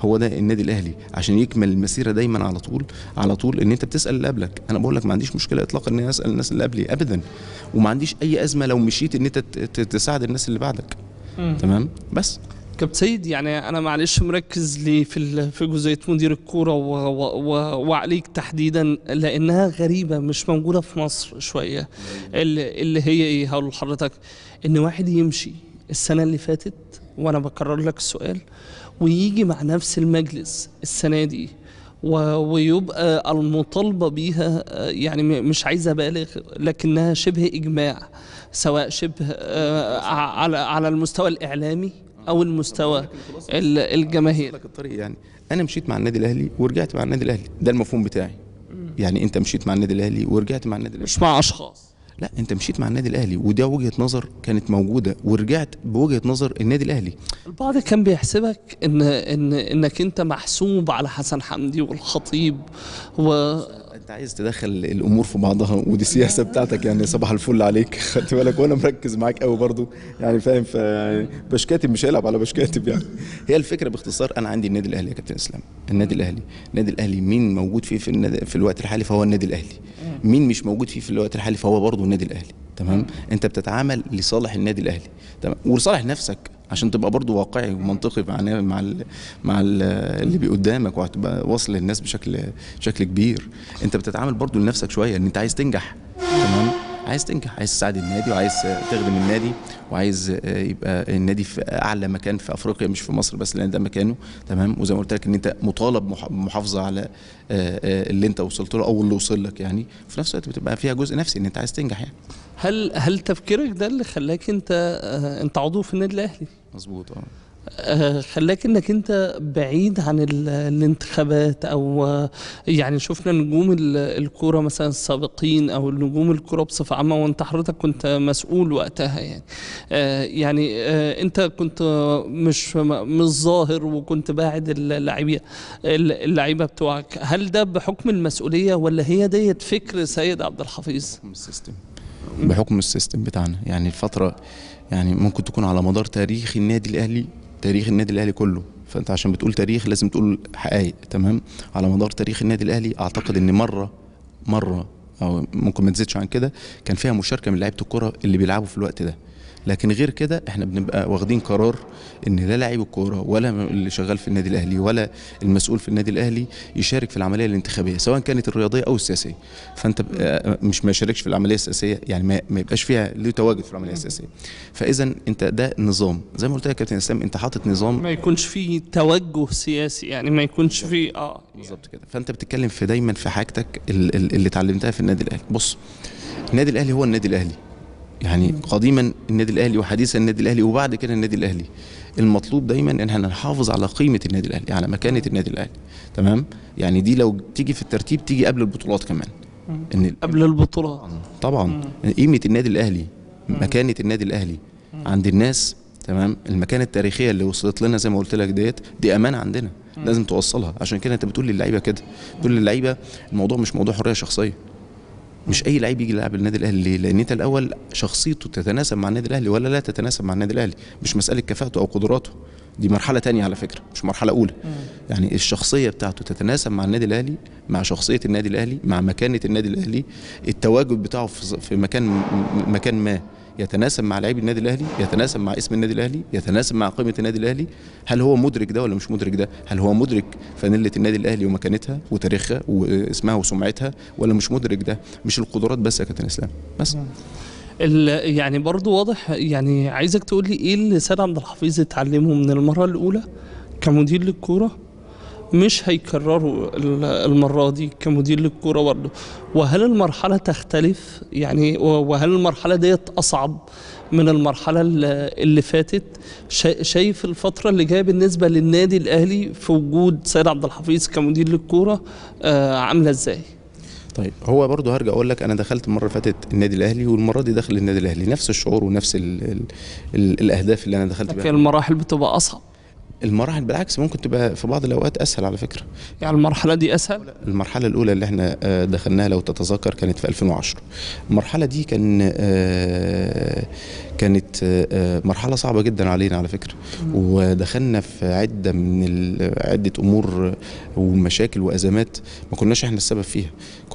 هو ده النادي الاهلي عشان يكمل المسيره دايما على طول على طول ان انت بتسال اللي قبلك انا بقول لك ما عنديش مشكله اطلاقا ان أنا اسال الناس اللي قبلي ابدا وما عنديش اي ازمه لو مشيت ان انت ت- ت- تساعد الناس اللي بعدك تمام بس كابتن سيد يعني انا معلش مركز لي في ال- في جزئيه مدير الكوره و- و- و- وعليك تحديدا لانها غريبه مش موجوده في مصر شويه اللي, اللي هي ايه هقول لحضرتك ان واحد يمشي السنه اللي فاتت وانا بكرر لك السؤال ويجي مع نفس المجلس السنه دي و- ويبقى المطالبة بيها آه، يعني م- مش عايز أبالغ لكنها شبه إجماع سواء شبه آه، ع- على على المستوى الإعلامي أو المستوى ال- الجماهيري لك الطريق يعني انا مشيت مع النادي الاهلي ورجعت مع النادي الاهلي ده المفهوم بتاعي يعني انت مشيت مع النادي الاهلي ورجعت مع النادي الاهلي مش مع أشخاص لا انت مشيت مع النادي الاهلي وده وجهه نظر كانت موجوده ورجعت بوجهه نظر النادي الاهلي البعض كان بيحسبك إن إن إنك أنت محسوب على حسن حمدي والخطيب و انت عايز تدخل الامور في بعضها ودي السياسه بتاعتك يعني صباح الفل عليك خدت بالك وانا مركز معاك قوي برضو يعني فاهم ف باش كاتب مش هيلعب على باش كاتب يعني هي الفكره باختصار انا عندي النادي الاهلي يا كابتن اسلام النادي الاهلي النادي الاهلي مين موجود فيه في النادي في الوقت الحالي فهو النادي الاهلي مين مش موجود فيه في الوقت الحالي فهو برضه النادي الاهلي تمام انت بتتعامل لصالح النادي الاهلي تمام ولصالح نفسك عشان تبقى برضه واقعي ومنطقي مع مع ال مع ال اللي بي قدامك وهتبقى واصل للناس بشكل بشكل كبير انت بتتعامل برضه لنفسك شويه ان انت عايز تنجح تمام عايز تنجح عايز تساعد النادي وعايز تخدم النادي وعايز آه، يبقى النادي في اعلى مكان في افريقيا مش في مصر بس لان ده مكانه تمام وزي ما قلت لك ان انت مطالب مح- محافظه على آه، آه، اللي انت وصلت له او اللي وصل لك يعني في نفس الوقت بتبقى فيها جزء نفسي ان انت عايز تنجح يعني هل هل تفكيرك ده اللي خلاك أنت آه، أنت عضو في النادي الأهلي مظبوط اه آه، خلاك انك انت بعيد عن ال- الانتخابات او آه، يعني شفنا نجوم ال- الكوره مثلا السابقين او نجوم الكوره بصفه عامه وانت حضرتك كنت مسؤول وقتها يعني آه، يعني آه، انت كنت مش مش ظاهر وكنت باعد اللعيبه اللعيبه بتوعك هل ده بحكم المسؤوليه ولا هي ديت فكر سيد عبد الحفيظ بحكم السيستم بحكم السيستم بتاعنا يعني الفترة يعني ممكن تكون على مدار تاريخ النادي الأهلي تاريخ النادي الأهلي كله فأنت عشان بتقول تاريخ لازم تقول حقائق تمام على مدار تاريخ النادي الأهلي أعتقد إن مرة مرة أو ممكن ما تزيدش عن كده كان فيها مشاركة من لعيبة الكرة اللي بيلعبوا في الوقت ده لكن غير كده احنا بنبقى واخدين قرار ان لا لاعب الكوره ولا اللي شغال في النادي الاهلي ولا المسؤول في النادي الاهلي يشارك في العمليه الانتخابيه سواء كانت الرياضيه او السياسيه فانت ب- آه، مش ما يشاركش في العمليه السياسيه يعني ما ما يبقاش فيها له تواجد في العمليه السياسيه فاذا انت ده نظام زي ما قلت لك يا كابتن اسلام انت حاطط نظام ما يكونش فيه توجه سياسي يعني ما يكونش فيه اه بالظبط كده فانت بتتكلم في دايما في حاجتك ال- ال- اللي اتعلمتها في النادي الاهلي بص النادي الاهلي هو النادي الاهلي يعني قديما النادي الاهلي وحديثا النادي الاهلي وبعد كده النادي الاهلي المطلوب دايما ان احنا نحافظ على قيمه النادي الاهلي على مكانه النادي الاهلي تمام يعني دي لو تيجي في الترتيب تيجي قبل البطولات كمان ان قبل البطولات طبعا قيمه النادي الاهلي مكانه النادي الاهلي عند الناس تمام المكانه التاريخيه اللي وصلت لنا زي ما قلت لك ديت دي امانه عندنا لازم توصلها عشان كده انت بتقول للعيبه كده بتقول للعيبه الموضوع مش موضوع حريه شخصيه مش اي لعيب يجي يلعب النادي الاهلي ليه؟ لان انت الاول شخصيته تتناسب مع النادي الاهلي ولا لا تتناسب مع النادي الاهلي مش مساله كفاءته او قدراته دي مرحله تانية على فكره مش مرحله اولى يعني الشخصيه بتاعته تتناسب مع النادي الاهلي مع شخصيه النادي الاهلي مع مكانه النادي الاهلي التواجد بتاعه في في مكان م- مكان ما يتناسب مع لعيب النادي الاهلي يتناسب مع اسم النادي الاهلي يتناسب مع قيمه النادي الاهلي هل هو مدرك ده ولا مش مدرك ده هل هو مدرك فانيله النادي الاهلي ومكانتها وتاريخها واسمها وسمعتها ولا مش مدرك ده مش القدرات بس يا كابتن اسلام بس ال- يعني برضو واضح يعني عايزك تقول لي ايه اللي سيد عبد الحفيظ اتعلمه من المره الاولى كمدير للكوره مش هيكرروا ال- المره دي كمدير للكوره برضه وهل المرحله تختلف يعني و- وهل المرحله ديت اصعب من المرحله ال- اللي فاتت شا- شايف الفتره اللي جايه بالنسبه للنادي الاهلي في وجود سيد عبد الحفيظ كمدير للكوره آه عامله ازاي طيب هو برضه هرجع اقول لك انا دخلت المره اللي فاتت النادي الاهلي والمره دي داخل النادي الاهلي نفس الشعور ونفس ال ال ال الاهداف اللي انا دخلت لكن بيها المراحل بتبقى اصعب المراحل بالعكس ممكن تبقى في بعض الاوقات اسهل على فكره يعني المرحله دي اسهل المرحله الاولى اللي احنا آه، دخلناها لو تتذكر كانت في 2010 المرحله دي كان آه، كانت آه، مرحله صعبه جدا علينا على فكره ودخلنا في عده من ال- عده امور ومشاكل وازمات ما كناش احنا السبب فيها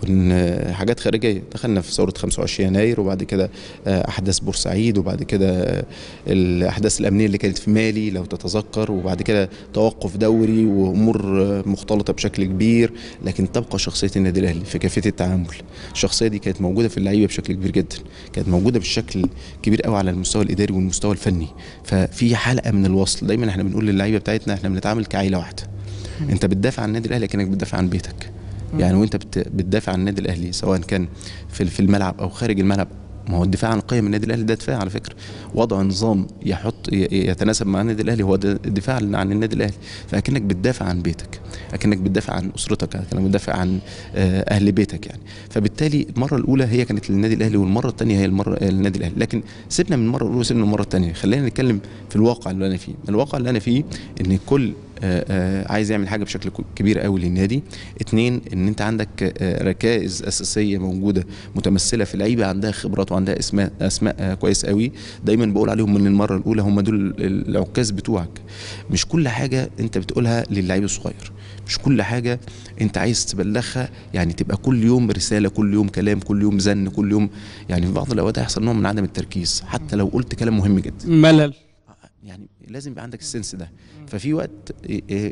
كنا حاجات خارجيه دخلنا في ثوره 25 يناير وبعد كده آه، احداث بورسعيد وبعد كده آه، الاحداث الامنيه اللي كانت في مالي لو تتذكر وبعد كده توقف دوري وامور آه، مختلطه بشكل كبير لكن تبقى شخصيه النادي الاهلي في كيفيه التعامل الشخصيه دي كانت موجوده في اللعيبه بشكل كبير جدا كانت موجوده بشكل كبير قوي على المستوى الاداري والمستوى الفني ففي حلقه من الوصل دايما احنا بنقول للعيبه بتاعتنا احنا بنتعامل كعيله واحده انت بتدافع عن النادي الاهلي كانك بتدافع عن بيتك يعني وانت بت- بتدافع عن النادي الاهلي سواء كان في في الملعب او خارج الملعب ما هو الدفاع عن قيم النادي الاهلي ده دفاع على فكره وضع نظام يحط ي- يتناسب مع النادي الاهلي هو ده الدفاع عن النادي الاهلي فاكنك بتدافع عن بيتك اكنك بتدافع عن اسرتك اكنك بتدافع عن آه، اهل بيتك يعني فبالتالي المره الاولى هي كانت للنادي الاهلي والمره الثانيه هي المره للنادي الاهلي لكن سيبنا من المره الاولى وسيبنا من المره الثانيه خلينا نتكلم في الواقع اللي انا فيه الواقع اللي انا فيه ان كل آه، آه، عايز يعمل حاجه بشكل ك- كبير قوي للنادي اتنين ان انت عندك آه، ركائز اساسيه موجوده متمثله في لعيبه عندها خبرات وعندها اسماء اسماء آه، كويس قوي دايما بقول عليهم من المره الاولى هم دول العكاز بتوعك مش كل حاجه انت بتقولها للعيب الصغير مش كل حاجه انت عايز تبلغها يعني تبقى كل يوم رساله كل يوم كلام كل يوم زن كل يوم يعني في بعض الاوقات هيحصل نوع من عدم التركيز حتى لو قلت كلام مهم جدا ملل يعني لازم يبقى عندك السنس ده ففي وقت إيه إيه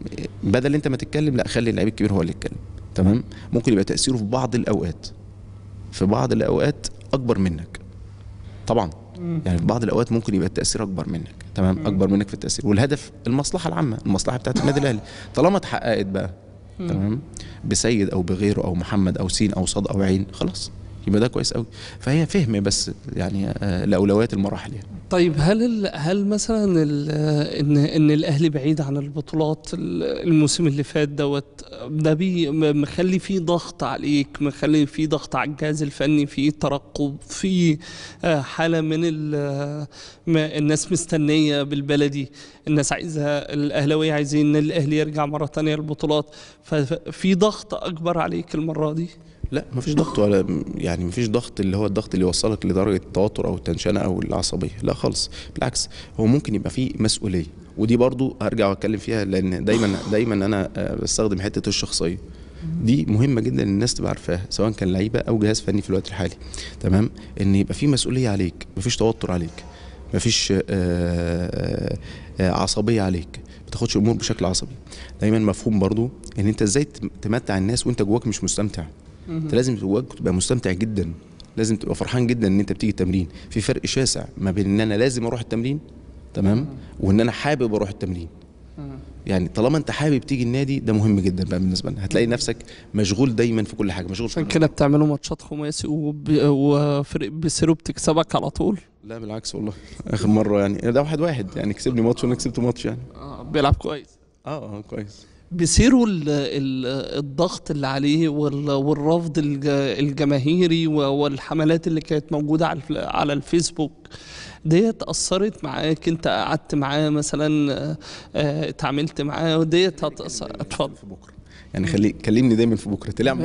بدل انت ما تتكلم لا خلي اللعيب الكبير هو اللي يتكلم تمام ممكن يبقى تاثيره في بعض الاوقات في بعض الاوقات اكبر منك طبعا يعني في بعض الاوقات ممكن يبقى التاثير اكبر منك تمام اكبر منك في التاثير والهدف المصلحه العامه المصلحه بتاعت النادي الاهلي طالما اتحققت بقى تمام بسيد او بغيره او محمد او سين او صاد او عين خلاص يبقى ده كويس قوي فهي فهم بس يعني آه، لاولويات المراحل يعني طيب هل ال- هل مثلا ال- ان ان الاهلي بعيد عن البطولات ال- الموسم اللي فات دوت ده بي م- مخلي فيه ضغط عليك مخلي فيه ضغط على الجهاز الفني في ترقب في آه، حاله من ال- ما الناس مستنيه بالبلدي الناس عايزه الاهلاويه عايزين ان الاهلي يرجع مره تانية البطولات ففي ضغط اكبر عليك المره دي لا مفيش ضغط ولا يعني مفيش ضغط اللي هو الضغط اللي يوصلك لدرجه التوتر او التنشنه او العصبيه لا خالص بالعكس هو ممكن يبقى فيه مسؤوليه ودي برضو هرجع واتكلم فيها لان دايما دايما انا آه، بستخدم حته الشخصيه دي مهمه جدا الناس تبقى عارفاها سواء كان لعيبه او جهاز فني في الوقت الحالي تمام ان يبقى في مسؤوليه عليك مفيش توتر عليك مفيش آه، آه، آه، عصبيه عليك ما تاخدش الامور بشكل عصبي دايما مفهوم برضو ان انت ازاي تم- تمتع الناس وانت جواك مش مستمتع انت لازم جواك تبقى مستمتع جدا لازم تبقى فرحان جدا ان انت بتيجي التمرين في فرق شاسع ما بين ان انا لازم اروح التمرين تمام وان انا حابب اروح التمرين يعني طالما انت حابب تيجي النادي ده مهم جدا بقى بالنسبه لنا هتلاقي نفسك مشغول دايما في كل حاجه مشغول في عشان كل كده بتعملوا ماتشات خماسي وب- وفرق بيسيرو بتكسبك على طول لا بالعكس والله اخر مره يعني ده واحد واحد يعني كسبني ماتش وانا كسبت ماتش يعني آه، بيلعب كويس اه اه كويس بيصيروا ال- ال- الضغط اللي عليه وال- والرفض الج- الجماهيري و- والحملات اللي كانت موجودة على الف- على الفيسبوك ديت أثرت معاك أنت قعدت معاه مثلا آه، آه، اتعاملت معاه وديت هتأثر اتفضل في بكره يعني خلي كلمني دايما في بكره تلعب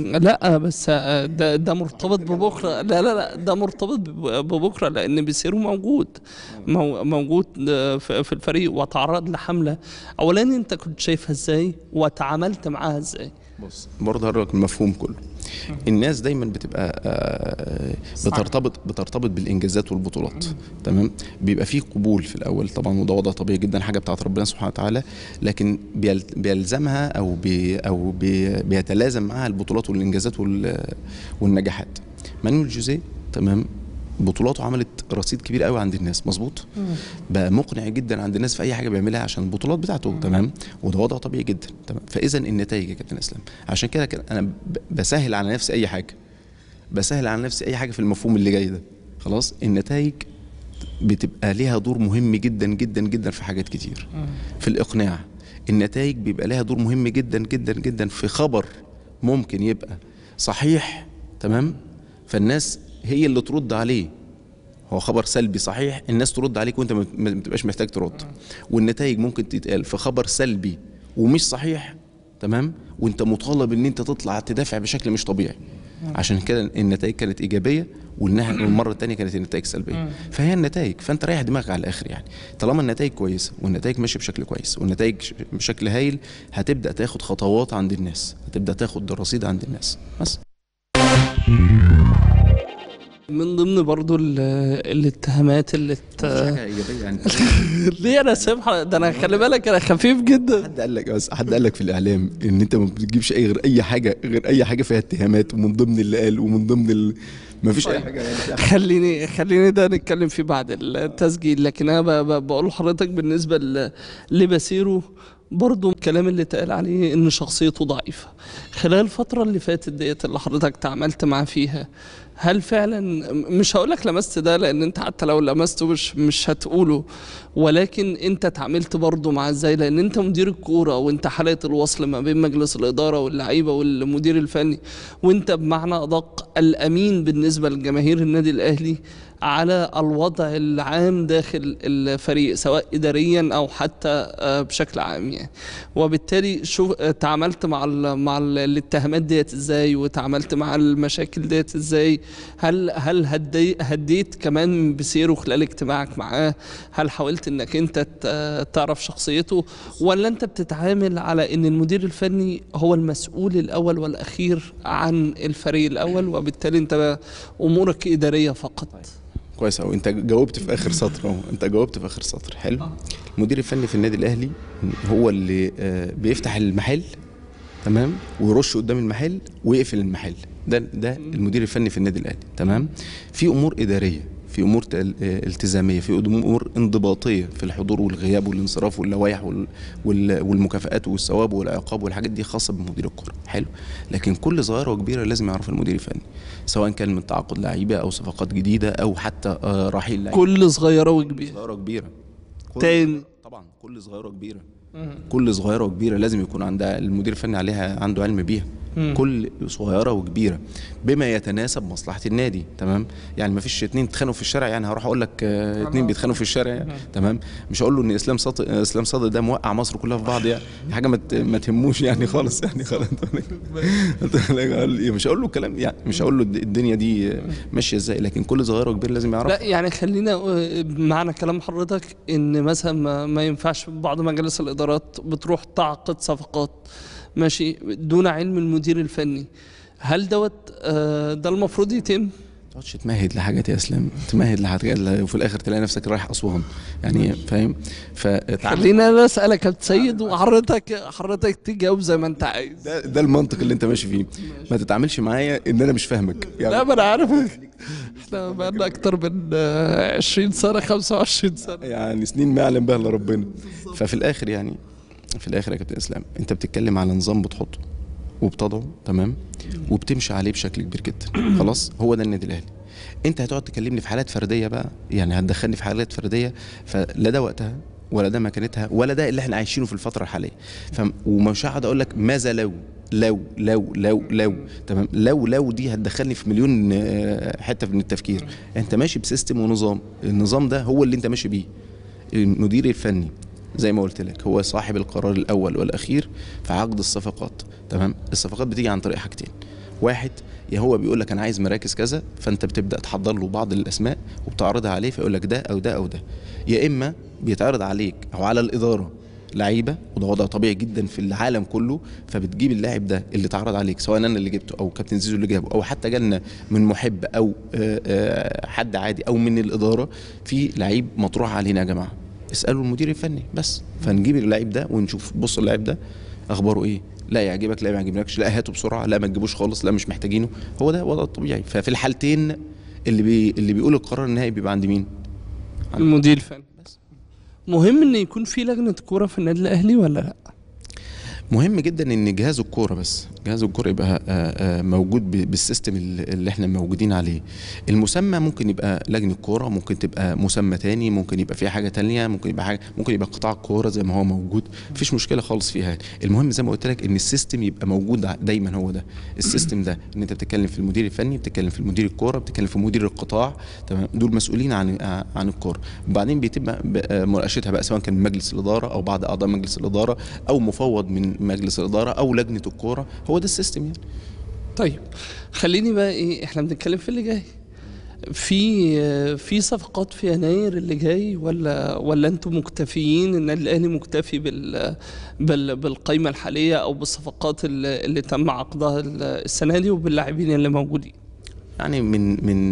لا بس آه، ده ده مرتبط ببكره لا لا لا ده مرتبط بب- ببكره لان بيصيروا موجود مو- موجود آه، في في الفريق وتعرض لحمله اولا انت كنت شايفها ازاي وتعاملت معاها ازاي بص برضه هقول لك المفهوم كله الناس دايما بتبقى آه، بترتبط بترتبط بالانجازات والبطولات تمام بيبقى فيه قبول في الاول طبعا وده وضع طبيعي جدا حاجه بتاعت ربنا سبحانه وتعالى لكن بيل- بيلزمها او بي او بي بيتلازم معاها البطولات والانجازات وال- والنجاحات مانويل جوزيه تمام بطولاته عملت رصيد كبير قوي عند الناس مظبوط بقى مقنع جدا عند الناس في اي حاجه بيعملها عشان البطولات بتاعته تمام وده وضع طبيعي جدا تمام فاذا النتائج يا كابتن اسلام عشان كده كان انا ب- بسهل على نفسي اي حاجه بسهل على نفسي اي حاجه في المفهوم اللي جاي ده خلاص النتائج بتبقى ليها دور مهم جدا جدا جدا في حاجات كتير في الاقناع النتائج بيبقى لها دور مهم جدا جدا جدا في خبر ممكن يبقى صحيح تمام فالناس هي اللي ترد عليه هو خبر سلبي صحيح الناس ترد عليك وانت ما ما بتبقاش محتاج ترد والنتائج ممكن تتقال في خبر سلبي ومش صحيح تمام وانت مطالب ان انت تطلع تدافع بشكل مش طبيعي عشان كده النتائج كانت ايجابيه والنها والمره الثانيه كانت النتائج سلبيه فهي النتائج فانت رايح دماغك على الاخر يعني طالما النتائج كويسه والنتائج ماشيه بشكل كويس والنتائج ش- بشكل هايل هتبدا تاخد خطوات عند الناس هتبدا تاخد رصيد عند الناس بس من ضمن برضو ال- الاتهامات اللي ت... حاجه ايجابيه يعني ليه انا سامح ده انا خلي بالك انا خفيف جدا حد قال لك بس حد قال لك في الاعلام ان انت ما بتجيبش اي غير اي حاجه غير اي حاجه فيها اتهامات ومن ضمن اللي قال ومن ضمن ال... ما فيش اي حاجه يعني خليني خليني ده نتكلم فيه بعد التسجيل لكن انا ب- ب- بقول لحضرتك بالنسبه ل- لبسيره برضو الكلام اللي اتقال عليه ان شخصيته ضعيفه خلال الفتره اللي فاتت ديت اللي حضرتك تعاملت معاه فيها هل فعلا مش هقول لك لمست ده لان انت حتى لو لمسته مش مش هتقوله ولكن انت اتعاملت برضه معاه ازاي لان انت مدير الكوره وانت حلقه الوصل ما بين مجلس الاداره واللعيبه والمدير الفني وانت بمعنى ادق الامين بالنسبه لجماهير النادي الاهلي على الوضع العام داخل الفريق سواء اداريا او حتى آه، بشكل عام يعني وبالتالي شوف آه، تعاملت مع ال مع ال الاتهامات ديت ازاي وتعاملت مع المشاكل ديت ازاي هل هل هدي هديت كمان بسيره خلال اجتماعك معاه هل حاولت انك انت ت- تعرف شخصيته ولا انت بتتعامل على ان المدير الفني هو المسؤول الاول والاخير عن الفريق الاول وبالتالي انت امورك اداريه فقط كويس قوي انت جاوبت في اخر سطر اهو انت جاوبت في اخر سطر حلو المدير الفني في النادي الاهلي هو اللي آه، بيفتح المحل تمام ويرش قدام المحل ويقفل المحل ده ده المدير الفني في النادي الاهلي تمام في امور اداريه في امور تل- آه، التزاميه في امور انضباطيه في الحضور والغياب والانصراف واللوائح وال- وال- والمكافآت والثواب والعقاب والحاجات دي خاصه بمدير الكره حلو لكن كل صغيره وكبيره لازم يعرف المدير الفني سواء كان من تعاقد لعيبه او صفقات جديده او حتى آه، رحيل لعيبه كل صغيره وكبيره صغيره كبيره كل تاني. طبعا كل صغيره كبيره كل صغيره وكبيره لازم يكون عندها المدير الفني عليها عنده علم بيها كل صغيره وكبيره بما يتناسب مصلحه النادي تمام يعني ما فيش اتنين اتخانقوا في الشارع يعني هروح اقول لك آه، اتنين بيتخانقوا في الشارع يعني تمام مش هقول له ان اسلام صادق اسلام صادق ده موقع مصر كلها في بعض يعني دي حاجه ما ت- ما تهموش يعني خالص يعني خلاص مش هقول له الكلام يعني مش هقول له الدنيا دي ماشيه ازاي لكن كل صغيره وكبيره لازم يعرف لا يعني خلينا آه، معنى كلام حضرتك ان مثلا ما, ما ينفعش في بعض مجالس الادارات بتروح تعقد صفقات ماشي دون علم المدير الفني هل دوت آه، ده المفروض يتم تقعدش تمهد لحاجات يا اسلام تمهد لحاجات وفي الاخر تلاقي نفسك رايح اسوان يعني فاهم فتعلم خلينا انا اسالك يا كابتن سيد وحضرتك حضرتك تجاوب زي ما انت عايز ده, ده المنطق اللي انت ماشي فيه ما تتعاملش معايا ان انا مش فاهمك لا يعني ما انا عارف احنا بقالنا اكتر من آه، 20 سنه 25 سنه يعني سنين ما يعلم بها الا ربنا ففي الاخر يعني في الاخر يا كابتن اسلام انت بتتكلم على نظام بتحطه وبتضعه تمام وبتمشي عليه بشكل كبير جدا خلاص هو ده النادي الاهلي انت هتقعد تكلمني في حالات فرديه بقى يعني هتدخلني في حالات فرديه فلا ده وقتها ولا ده مكانتها ولا ده اللي احنا عايشينه في الفتره الحاليه ف ومش هقعد اقول لك ماذا لو لو لو لو لو تمام لو لو دي هتدخلني في مليون آه، حته من التفكير انت ماشي بسيستم ونظام النظام ده هو اللي انت ماشي بيه المدير الفني زي ما قلت لك هو صاحب القرار الاول والاخير في عقد الصفقات تمام الصفقات بتيجي عن طريق حاجتين واحد يا هو بيقول لك انا عايز مراكز كذا فانت بتبدا تحضر له بعض الاسماء وبتعرضها عليه فيقول لك ده او ده او ده يا اما بيتعرض عليك او على الاداره لعيبه وده وضع طبيعي جدا في العالم كله فبتجيب اللاعب ده اللي اتعرض عليك سواء انا اللي جبته او كابتن زيزو اللي جابه او حتى جالنا من محب او آه، آه، حد عادي او من الاداره في لعيب مطروح علينا يا جماعه اسالوا المدير الفني بس فنجيب اللعيب ده ونشوف بص اللعيب ده اخباره ايه لا يعجبك لا ما يعجبكش لا هاته بسرعه لا ما تجيبوش خالص لا مش محتاجينه هو ده وضع الطبيعي ففي الحالتين اللي بي اللي بيقول القرار النهائي بيبقى عند مين المدير الفني مهم ان يكون في لجنه كوره في النادي الاهلي ولا لا مهم جدا ان جهاز الكوره بس جهاز الكوره يبقى آه، آه، موجود ب- بالسيستم اللي اللي احنا موجودين عليه المسمى ممكن يبقى لجنه كوره ممكن تبقى مسمى تاني ممكن يبقى فيها حاجه تانية ممكن يبقى حاجه ممكن يبقى قطاع الكوره زي ما هو موجود مفيش مشكله خالص فيها يعني. المهم زي ما قلت لك ان السيستم يبقى موجود ع- دايما هو ده السيستم ده ان انت بتتكلم في المدير الفني بتتكلم في المدير الكوره بتتكلم في مدير القطاع تمام دول مسؤولين عن آه، عن الكوره وبعدين بيتم ب- آه، مناقشتها بقى سواء كان مجلس الاداره او بعض اعضاء مجلس الاداره او مفوض من مجلس الاداره او لجنه الكوره هو ده السيستم يعني طيب خليني بقى ايه احنا بنتكلم في اللي جاي في في صفقات في يناير اللي جاي ولا ولا انتم مكتفيين النادي الاهلي مكتفي بال بال بالقائمه الحاليه او بالصفقات اللي, اللي تم عقدها السنه دي وباللاعبين اللي موجودين يعني من من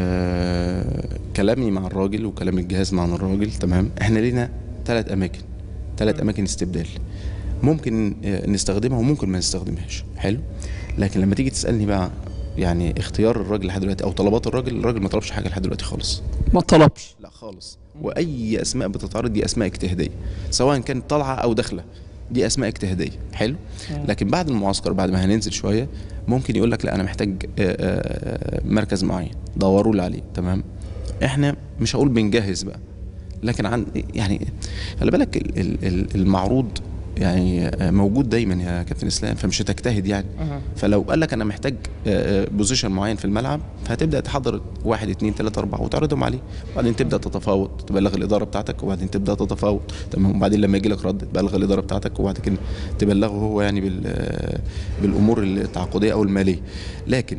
آه كلامي مع الراجل وكلام الجهاز مع الراجل تمام احنا لينا ثلاث اماكن ثلاث اماكن استبدال ممكن آه، نستخدمها وممكن ما نستخدمهاش حلو لكن لما تيجي تسالني بقى يعني اختيار الراجل لحد دلوقتي او طلبات الراجل الراجل ما طلبش حاجه لحد دلوقتي خالص ما طلبش لا خالص واي اسماء بتتعرض دي اسماء اجتهاديه سواء كانت طالعه او داخله دي اسماء اجتهاديه حلو لكن بعد المعسكر بعد ما هننزل شويه ممكن يقول لك لا انا محتاج آه، آه، مركز معين دوروا لي عليه تمام احنا مش هقول بنجهز بقى لكن عن يعني خلي بالك ال- ال- ال- المعروض يعني آه، موجود دايما يا كابتن اسلام فمش هتجتهد يعني فلو قال لك انا محتاج بوزيشن معين في الملعب فهتبدا تحضر واحد اتنين تلاته اربعه وتعرضهم عليه وبعدين تبدا تتفاوض تبلغ الاداره بتاعتك وبعدين تبدا تتفاوض تمام وبعدين لما يجي لك رد تبلغ الاداره بتاعتك وبعد كده تبلغه هو يعني بال آه، بالامور التعاقديه او الماليه لكن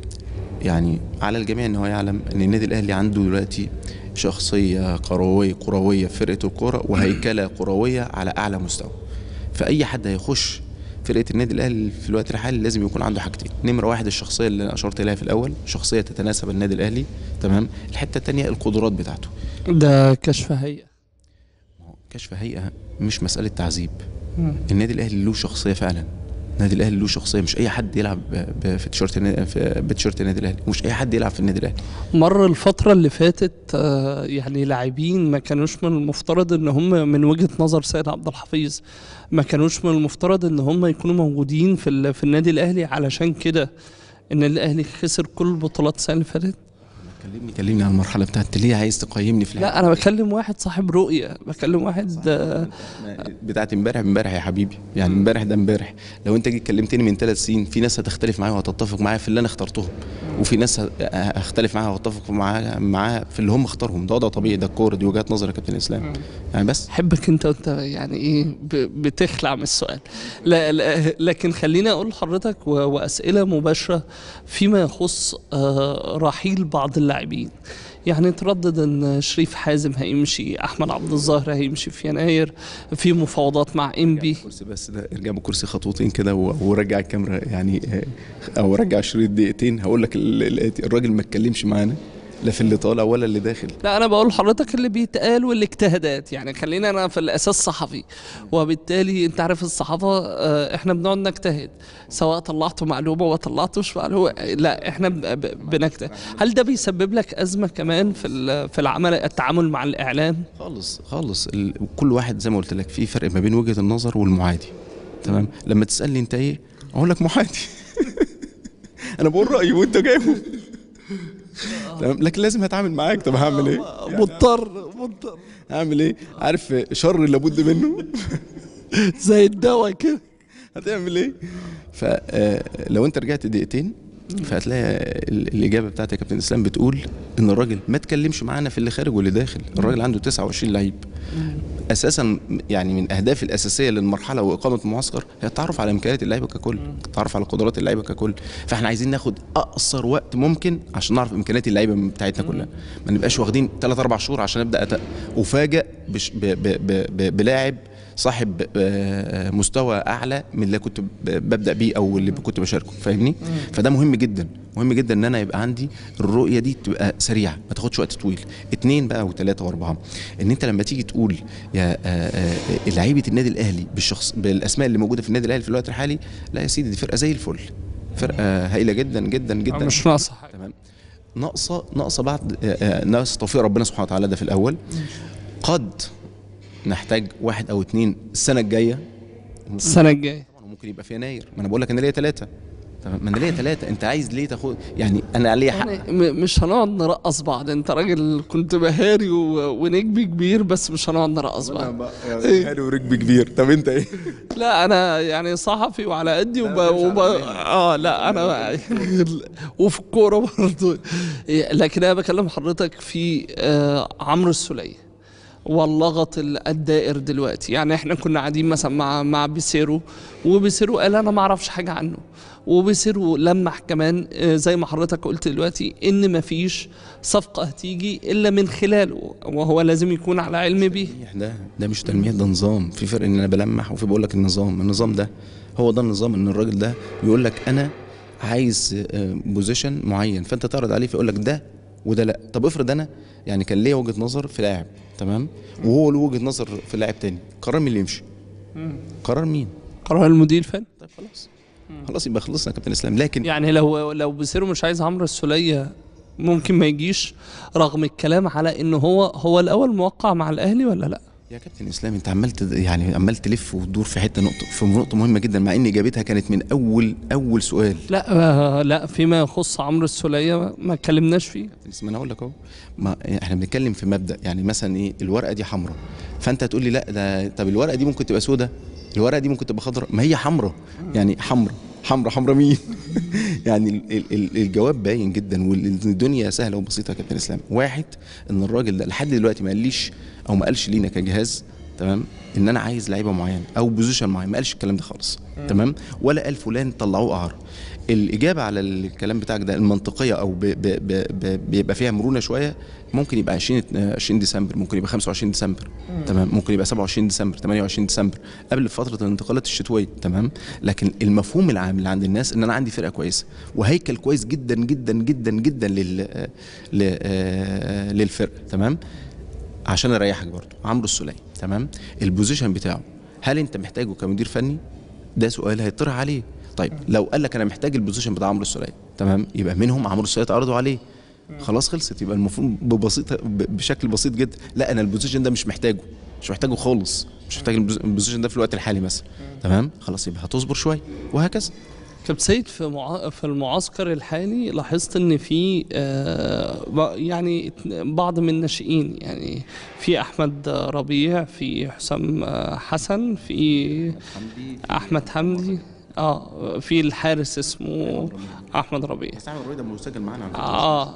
يعني على الجميع ان هو يعلم ان النادي الاهلي عنده دلوقتي شخصيه كرويه كرويه في فرقه الكوره وهيكله كرويه على اعلى مستوى فاي حد هيخش فرقه النادي الاهلي في الوقت الحالي لازم يكون عنده حاجتين نمره واحد الشخصيه اللي انا اشرت اليها في الاول شخصيه تتناسب النادي الاهلي تمام الحته الثانيه القدرات بتاعته ده كشف هيئه ما هو كشف هيئه مش مساله تعذيب النادي الاهلي له شخصيه فعلا النادي الاهلي له شخصيه مش اي حد يلعب ب- ب- في تيشيرت النادي- في- بتيشيرت النادي الاهلي ومش اي حد يلعب في النادي الاهلي مر الفترة اللي فاتت آه، يعني لاعبين ما كانوش من المفترض ان هم من وجهة نظر سيد عبد الحفيظ ما كانوش من المفترض ان هم يكونوا موجودين في ال- في النادي الاهلي علشان كده ان الاهلي خسر كل البطولات السنة اللي فاتت كلمني كلمني عن المرحله بتاعت ليه عايز تقيمني في لا انا بكلم واحد صاحب رؤية بكلم واحد آه، بتاعت امبارح امبارح يا حبيبي يعني امبارح ده امبارح لو انت جيت كلمتني من ثلاث سنين في ناس هتختلف معايا وهتتفق معايا في اللي انا اخترتهم وفي ناس ه- هختلف معاها واتفق معاها معاها في اللي هم اختارهم ده ده طبيعي ده الكوره دي وجهات نظر يا كابتن اسلام يعني بس احبك انت وانت يعني ايه ب- بتخلع من السؤال لا, لا لكن خليني اقول لحضرتك و- واسئله مباشره فيما يخص آه، رحيل بعض اللاعبين يعني تردد ان شريف حازم هيمشي احمد عبد الظاهر هيمشي في يناير في مفاوضات مع انبي الكرسي بس ده ارجع بالكرسي خطوتين كده و- ورجع الكاميرا يعني آه، او رجع الشريط دقيقتين هقول لك ال- الآتي. الراجل ما اتكلمش معانا لا في اللي طالع ولا اللي داخل لا انا بقول لحضرتك اللي بيتقال والاجتهادات يعني خلينا انا في الاساس صحفي وبالتالي انت عارف الصحافه آه، احنا بنقعد نجتهد سواء طلعتوا معلومه ما طلعتوش معلومه لا احنا ب- ب- بنجتهد هل ده بيسبب لك ازمه كمان في ال- في العمل التعامل مع الاعلام خالص خالص ال- كل واحد زي ما قلت لك في فرق ما بين وجهه النظر والمعادي تمام لما تسالني انت ايه اقول لك معادي انا بقول رايي وانت جايبه تمام لكن لازم هتعامل معاك طب هعمل ايه مضطر مضطر هعمل ايه عارف شر لابد منه زي الدواء كده هتعمل ايه فلو انت رجعت دقيقتين فهتلاقي ال- الاجابه بتاعت يا كابتن اسلام بتقول ان الراجل ما تكلمش معانا في اللي خارج واللي داخل الراجل عنده 29 لعيب اساسا يعني من اهداف الاساسيه للمرحله واقامه المعسكر هي التعرف على امكانيات اللعيبه ككل التعرف على قدرات اللعيبه ككل فاحنا عايزين ناخد اقصر وقت ممكن عشان نعرف امكانيات اللعيبه بتاعتنا كلها ما نبقاش واخدين 3 4 شهور عشان ابدا أت... افاجئ بش... ب... ب... ب... ب... بلاعب صاحب آه، مستوى اعلى من اللي كنت ب- ببدا بيه او اللي كنت بشاركه فاهمني فده مهم جدا مهم جدا ان انا يبقى عندي الرؤيه دي تبقى سريعه ما تاخدش وقت طويل اتنين بقى وثلاثه واربعه ان انت لما تيجي تقول يا آه، آه، لعيبه النادي الاهلي بالشخص بالاسماء اللي موجوده في النادي الاهلي في الوقت الحالي لا يا سيدي دي فرقه زي الفل فرقه هايله جدا جدا جدا مش ناقصه حاجه تمام ناقصه ناقصه بعض آه، آه، ناقص توفيق ربنا سبحانه وتعالى ده في الاول قد نحتاج واحد او اتنين السنه الجايه السنه الجايه طبعا وممكن يبقى في يناير ما انا بقول لك انا ليا ثلاثه تمام ما انا ليا ثلاثه انت عايز ليه تاخد يعني انا ليا حق يعني م- مش هنقعد نرقص بعض انت راجل كنت بهاري و... ونجم كبير بس مش هنقعد نرقص بعض هاري وركب كبير طب انت ايه لا انا يعني صحفي وعلى قدي وب... وب... اه لا انا وفي الكوره برضه إيه، لكن انا بكلم حضرتك في آه عمرو السوليه واللغط ال- الدائر دلوقتي يعني احنا كنا قاعدين مثلا مع مع بيسيرو وبيسيرو قال انا ما اعرفش حاجه عنه وبيسيرو لمح كمان آه، زي ما حضرتك قلت دلوقتي ان ما فيش صفقه هتيجي الا من خلاله وهو لازم يكون على علم بيه تلميح ده ده مش تلميح ده نظام في فرق ان انا بلمح وفي بقول لك النظام النظام ده هو ده النظام ان الراجل ده بيقول لك انا عايز بوزيشن معين فانت تعرض عليه فيقول لك ده وده لا طب افرض انا يعني كان ليا وجهه نظر في لاعب تمام وهو له وجهه نظر في لاعب تاني قرار مين اللي يمشي قرار مين قرار المدير الفني طيب خلاص خلاص يبقى خلصنا يا كابتن اسلام لكن يعني لو لو بيسيرو مش عايز عمرو السوليه ممكن ما يجيش رغم الكلام على ان هو هو الاول موقع مع الاهلي ولا لا يا كابتن اسلام انت عمال تد... يعني عمال تلف وتدور في حته نقطه في نقطه مهمه جدا مع ان اجابتها كانت من اول اول سؤال لا آه لا فيما يخص عمرو السوليه ما- ما اتكلمناش فيه ما انا اقول لك اهو ما احنا بنتكلم في مبدا يعني مثلا ايه الورقه دي حمراء فانت تقول لي لا ده طب الورقه دي ممكن تبقى سوداء الورقه دي ممكن تبقى خضراء ما هي حمراء يعني حمراء حمراء حمراء مين يعني ال- ال- ال- الجواب باين جدا والدنيا سهله وبسيطه يا كابتن اسلام واحد ان الراجل ده لحد دلوقتي ما قاليش او ما قالش لينا كجهاز تمام ان انا عايز لعيبه معينه او بوزيشن معين ما قالش الكلام ده خالص تمام ولا قال فلان طلعوه اعاره الاجابه على الكلام بتاعك ده المنطقيه او ب ب ب ب بيبقى فيها مرونه شويه ممكن يبقى 20 20 ديسمبر ممكن يبقى 25 ديسمبر تمام ممكن يبقى 27 ديسمبر 28 ديسمبر قبل فتره الانتقالات الشتويه تمام لكن المفهوم العام اللي عند الناس ان انا عندي فرقه كويسه وهيكل كويس جدا جدا جدا جدا لل ل- آه، للفرقه تمام عشان اريحك برضو عمرو السوليه تمام البوزيشن بتاعه هل انت محتاجه كمدير فني ده سؤال هيطرح عليه طيب لو قال لك انا محتاج البوزيشن بتاع عمرو السوليه تمام يبقى منهم عمرو السوليه اتعرضوا عليه خلاص خلصت يبقى المفروض ببسيط ب- بشكل بسيط جدا لا انا البوزيشن ده مش محتاجه مش محتاجه خالص مش محتاج البوز- البوزيشن ده في الوقت الحالي مثلا تمام خلاص يبقى هتصبر شويه وهكذا كابتن سيد في مع... في المعسكر الحالي لاحظت ان في آه ب- يعني ات- بعض من الناشئين يعني في احمد ربيع في حسام آه، حسن في احمد حمدي اه في الحارس اسمه احمد ربيع بس احمد ربيع ده مسجل معانا على فكرة. اه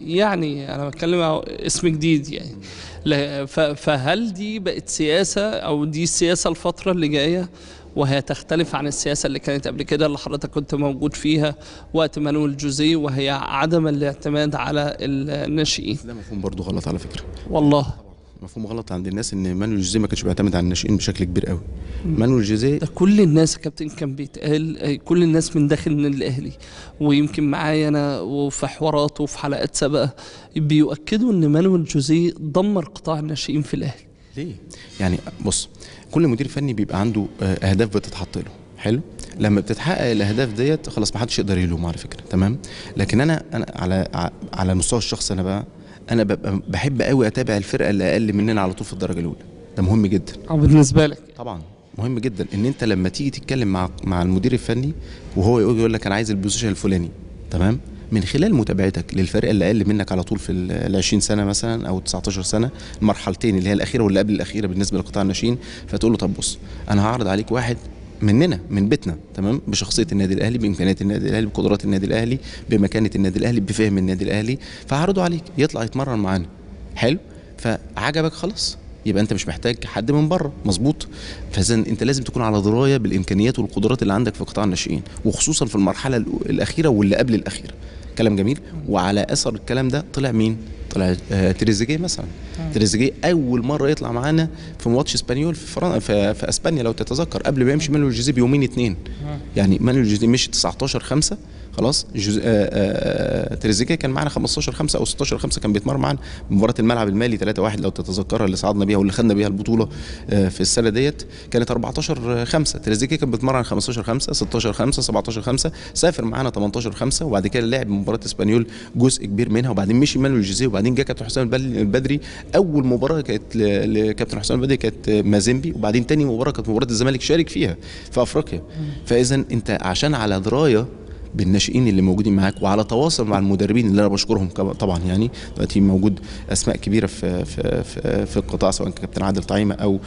يعني انا بتكلم عن اسم جديد يعني لا- ف- فهل دي بقت سياسه او دي السياسه الفتره اللي جايه وهي تختلف عن السياسه اللي كانت قبل كده اللي حضرتك كنت موجود فيها وقت مانويل جوزيه وهي عدم الاعتماد على الناشئين ده مفهوم برضو غلط على فكره والله مفهوم غلط عند الناس ان مانويل جوزيه ما كانش بيعتمد على الناشئين بشكل كبير قوي مانويل جوزيه ده كل الناس يا كابتن كان بيتقال آه، كل الناس من داخل النادي الاهلي ويمكن معايا انا وفي حوارات وفي حلقات سابقه بيؤكدوا ان مانويل جوزيه دمر قطاع الناشئين في الاهلي ليه؟ يعني بص كل مدير فني بيبقى عنده آه، اهداف بتتحط له حلو لما بتتحقق الاهداف ديت خلاص ما حدش يقدر يلوم على فكره تمام لكن انا انا على ع- على المستوى الشخصي انا بقى انا ببقى بحب قوي اتابع الفرقه اللي اقل مننا على طول في الدرجه الاولى ده مهم جدا او بالنسبه لك طبعا مهم جدا ان انت لما تيجي تتكلم مع مع المدير الفني وهو يقول يقول لك انا عايز البوزيشن الفلاني تمام من خلال متابعتك للفريق اللي اقل منك على طول في ال 20 سنه مثلا او 19 سنه المرحلتين اللي هي الاخيره واللي قبل الاخيره بالنسبه لقطاع الناشئين فتقول له طب بص انا هعرض عليك واحد مننا من بيتنا تمام بشخصيه النادي الاهلي بامكانيات النادي الاهلي بقدرات النادي الاهلي بمكانه النادي الاهلي بفهم النادي الاهلي فهعرضه عليك يطلع يتمرن معانا حلو فعجبك خلاص يبقى انت مش محتاج حد من بره مظبوط فاذا انت لازم تكون على درايه بالامكانيات والقدرات اللي عندك في قطاع الناشئين وخصوصا في المرحله الأو- الاخيره واللي قبل الاخيره كلام جميل وعلى اثر الكلام ده طلع مين طلع آه تريزيجيه مثلا تريزيجيه اول مره يطلع معانا في ماتش اسبانيول في فرن... في, في اسبانيا لو تتذكر قبل ما يمشي مانويل جوزيه بيومين اتنين يعني مانويل جوزيه مشي 19 5 خلاص جوز... آه آه تريزيجيه كان معانا 15 5 او 16 5 كان بيتمرن معانا مباراه الملعب المالي 3 1 لو تتذكرها اللي صعدنا بيها واللي خدنا بيها البطوله آه في السنه ديت كانت 14 5 تريزيجيه كان بيتمرن 15 5 16 5 17 5 سافر معانا 18 5 وبعد كده لعب مباراه اسبانيول جزء كبير منها وبعدين مشي مانويل جوزيه وبعدين جه كابتن حسام البل- البدري اول مباراه كانت ل- لكابتن حسام البدري كانت مازيمبي وبعدين تاني مباراه كانت مباراه الزمالك شارك فيها في افريقيا فاذا انت عشان على درايه بالناشئين اللي موجودين معاك وعلى تواصل مع المدربين اللي انا بشكرهم كم- طبعا يعني دلوقتي موجود اسماء كبيره في في في, في القطاع سواء كابتن عادل طعيمه او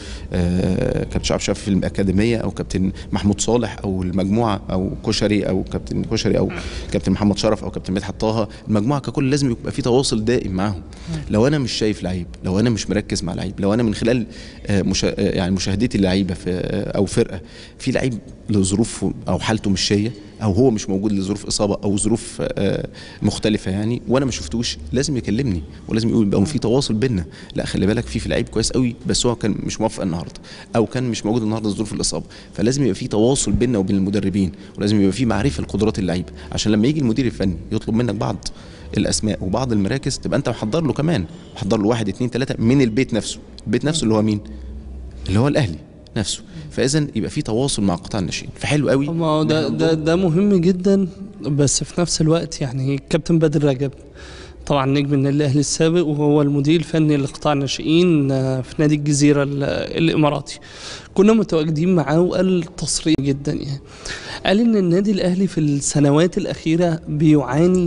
آه، كابتن شعب شاف في الاكاديميه او كابتن محمود صالح او المجموعه او كشري او كابتن كشري او كابتن محمد شرف او كابتن مدحت طه المجموعه ككل لازم يبقى في تواصل دائم معاهم لو انا مش شايف لعيب لو انا مش مركز مع لعيب لو انا من خلال آه، مشا... آه، يعني مشاهدتي اللعيبه في آه، او فرقه في لعيب لظروف او حالته مش شيه او هو مش موجود لظروف اصابه او ظروف آه، مختلفه يعني وانا ما شفتوش لازم يكلمني ولازم يقول يبقى في تواصل بينا لا خلي بالك في في لعيب كويس قوي بس هو كان مش موفق النهارده او كان مش موجود النهارده ظروف الاصابه فلازم يبقى في تواصل بيننا وبين المدربين ولازم يبقى في معرفه لقدرات اللعيب عشان لما يجي المدير الفني يطلب منك بعض الاسماء وبعض المراكز تبقى انت محضر له كمان محضر له واحد اتنين تلاته من البيت نفسه البيت نفسه اللي هو مين اللي هو الاهلي نفسه فاذا يبقى في تواصل مع قطاع الناشئين فحلو قوي ما هو ده ده ده مهم جدا بس في نفس الوقت يعني كابتن بدر رجب طبعا نجم النادي الاهلي السابق وهو المدير الفني لقطاع الناشئين آه، في نادي الجزيره ال- الاماراتي كنا متواجدين معاه وقال تصريح جدا يعني قال ان النادي الاهلي في السنوات الاخيره بيعاني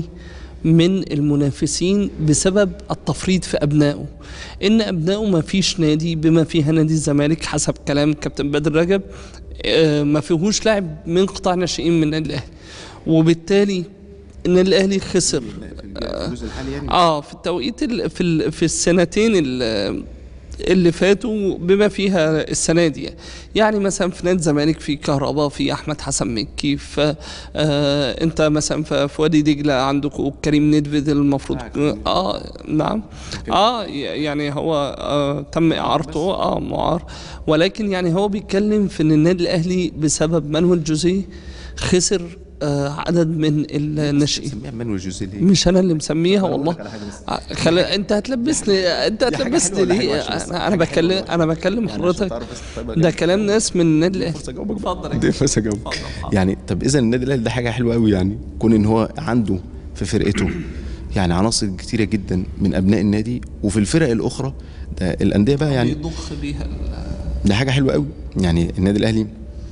من المنافسين بسبب التفريط في ابنائه ان ابنائه ما فيش نادي بما فيها نادي الزمالك حسب كلام كابتن بدر رجب آه، ما فيهوش لاعب من قطاع ناشئين من النادي الاهلي وبالتالي النادي الاهلي خسر الجزء الحالي يعني اه في التوقيت ال- في ال- في السنتين ال- اللي فاتوا بما فيها السنه دي يعني مثلا في نادي الزمالك في كهرباء في احمد حسن مكي في آه انت مثلا في في وادي دجله عندكم كريم ندفد المفروض اه نعم اه ي- يعني هو آه تم اعارته اه معار ولكن يعني هو بيتكلم في ان النادي الاهلي بسبب مانويل جوزيه خسر آه عدد من الناشئين سميها مانويل جوزيه ليه؟ مش انا اللي مسميها والله على حاجة بس. آه، خل... انت هتلبسني انت حاجة هتلبسني حلوة ولا ليه حاجة وحشة بس؟ انا انا حاجة بكلم حلوة انا بكلم يعني عشان حضرتك تعرف بس طيب ده كلام ناس من النادي الاهلي فرصه اجاوبك اتفضل يا دي فرصه اجاوبك يعني طب اذا النادي الاهلي ده حاجه حلوه قوي يعني كون ان هو عنده في فرقته يعني عناصر كتيره جدا من ابناء النادي وفي الفرق الاخرى ده الانديه بقى يعني يضخ بيها ال- ده حاجه حلوه قوي يعني النادي الاهلي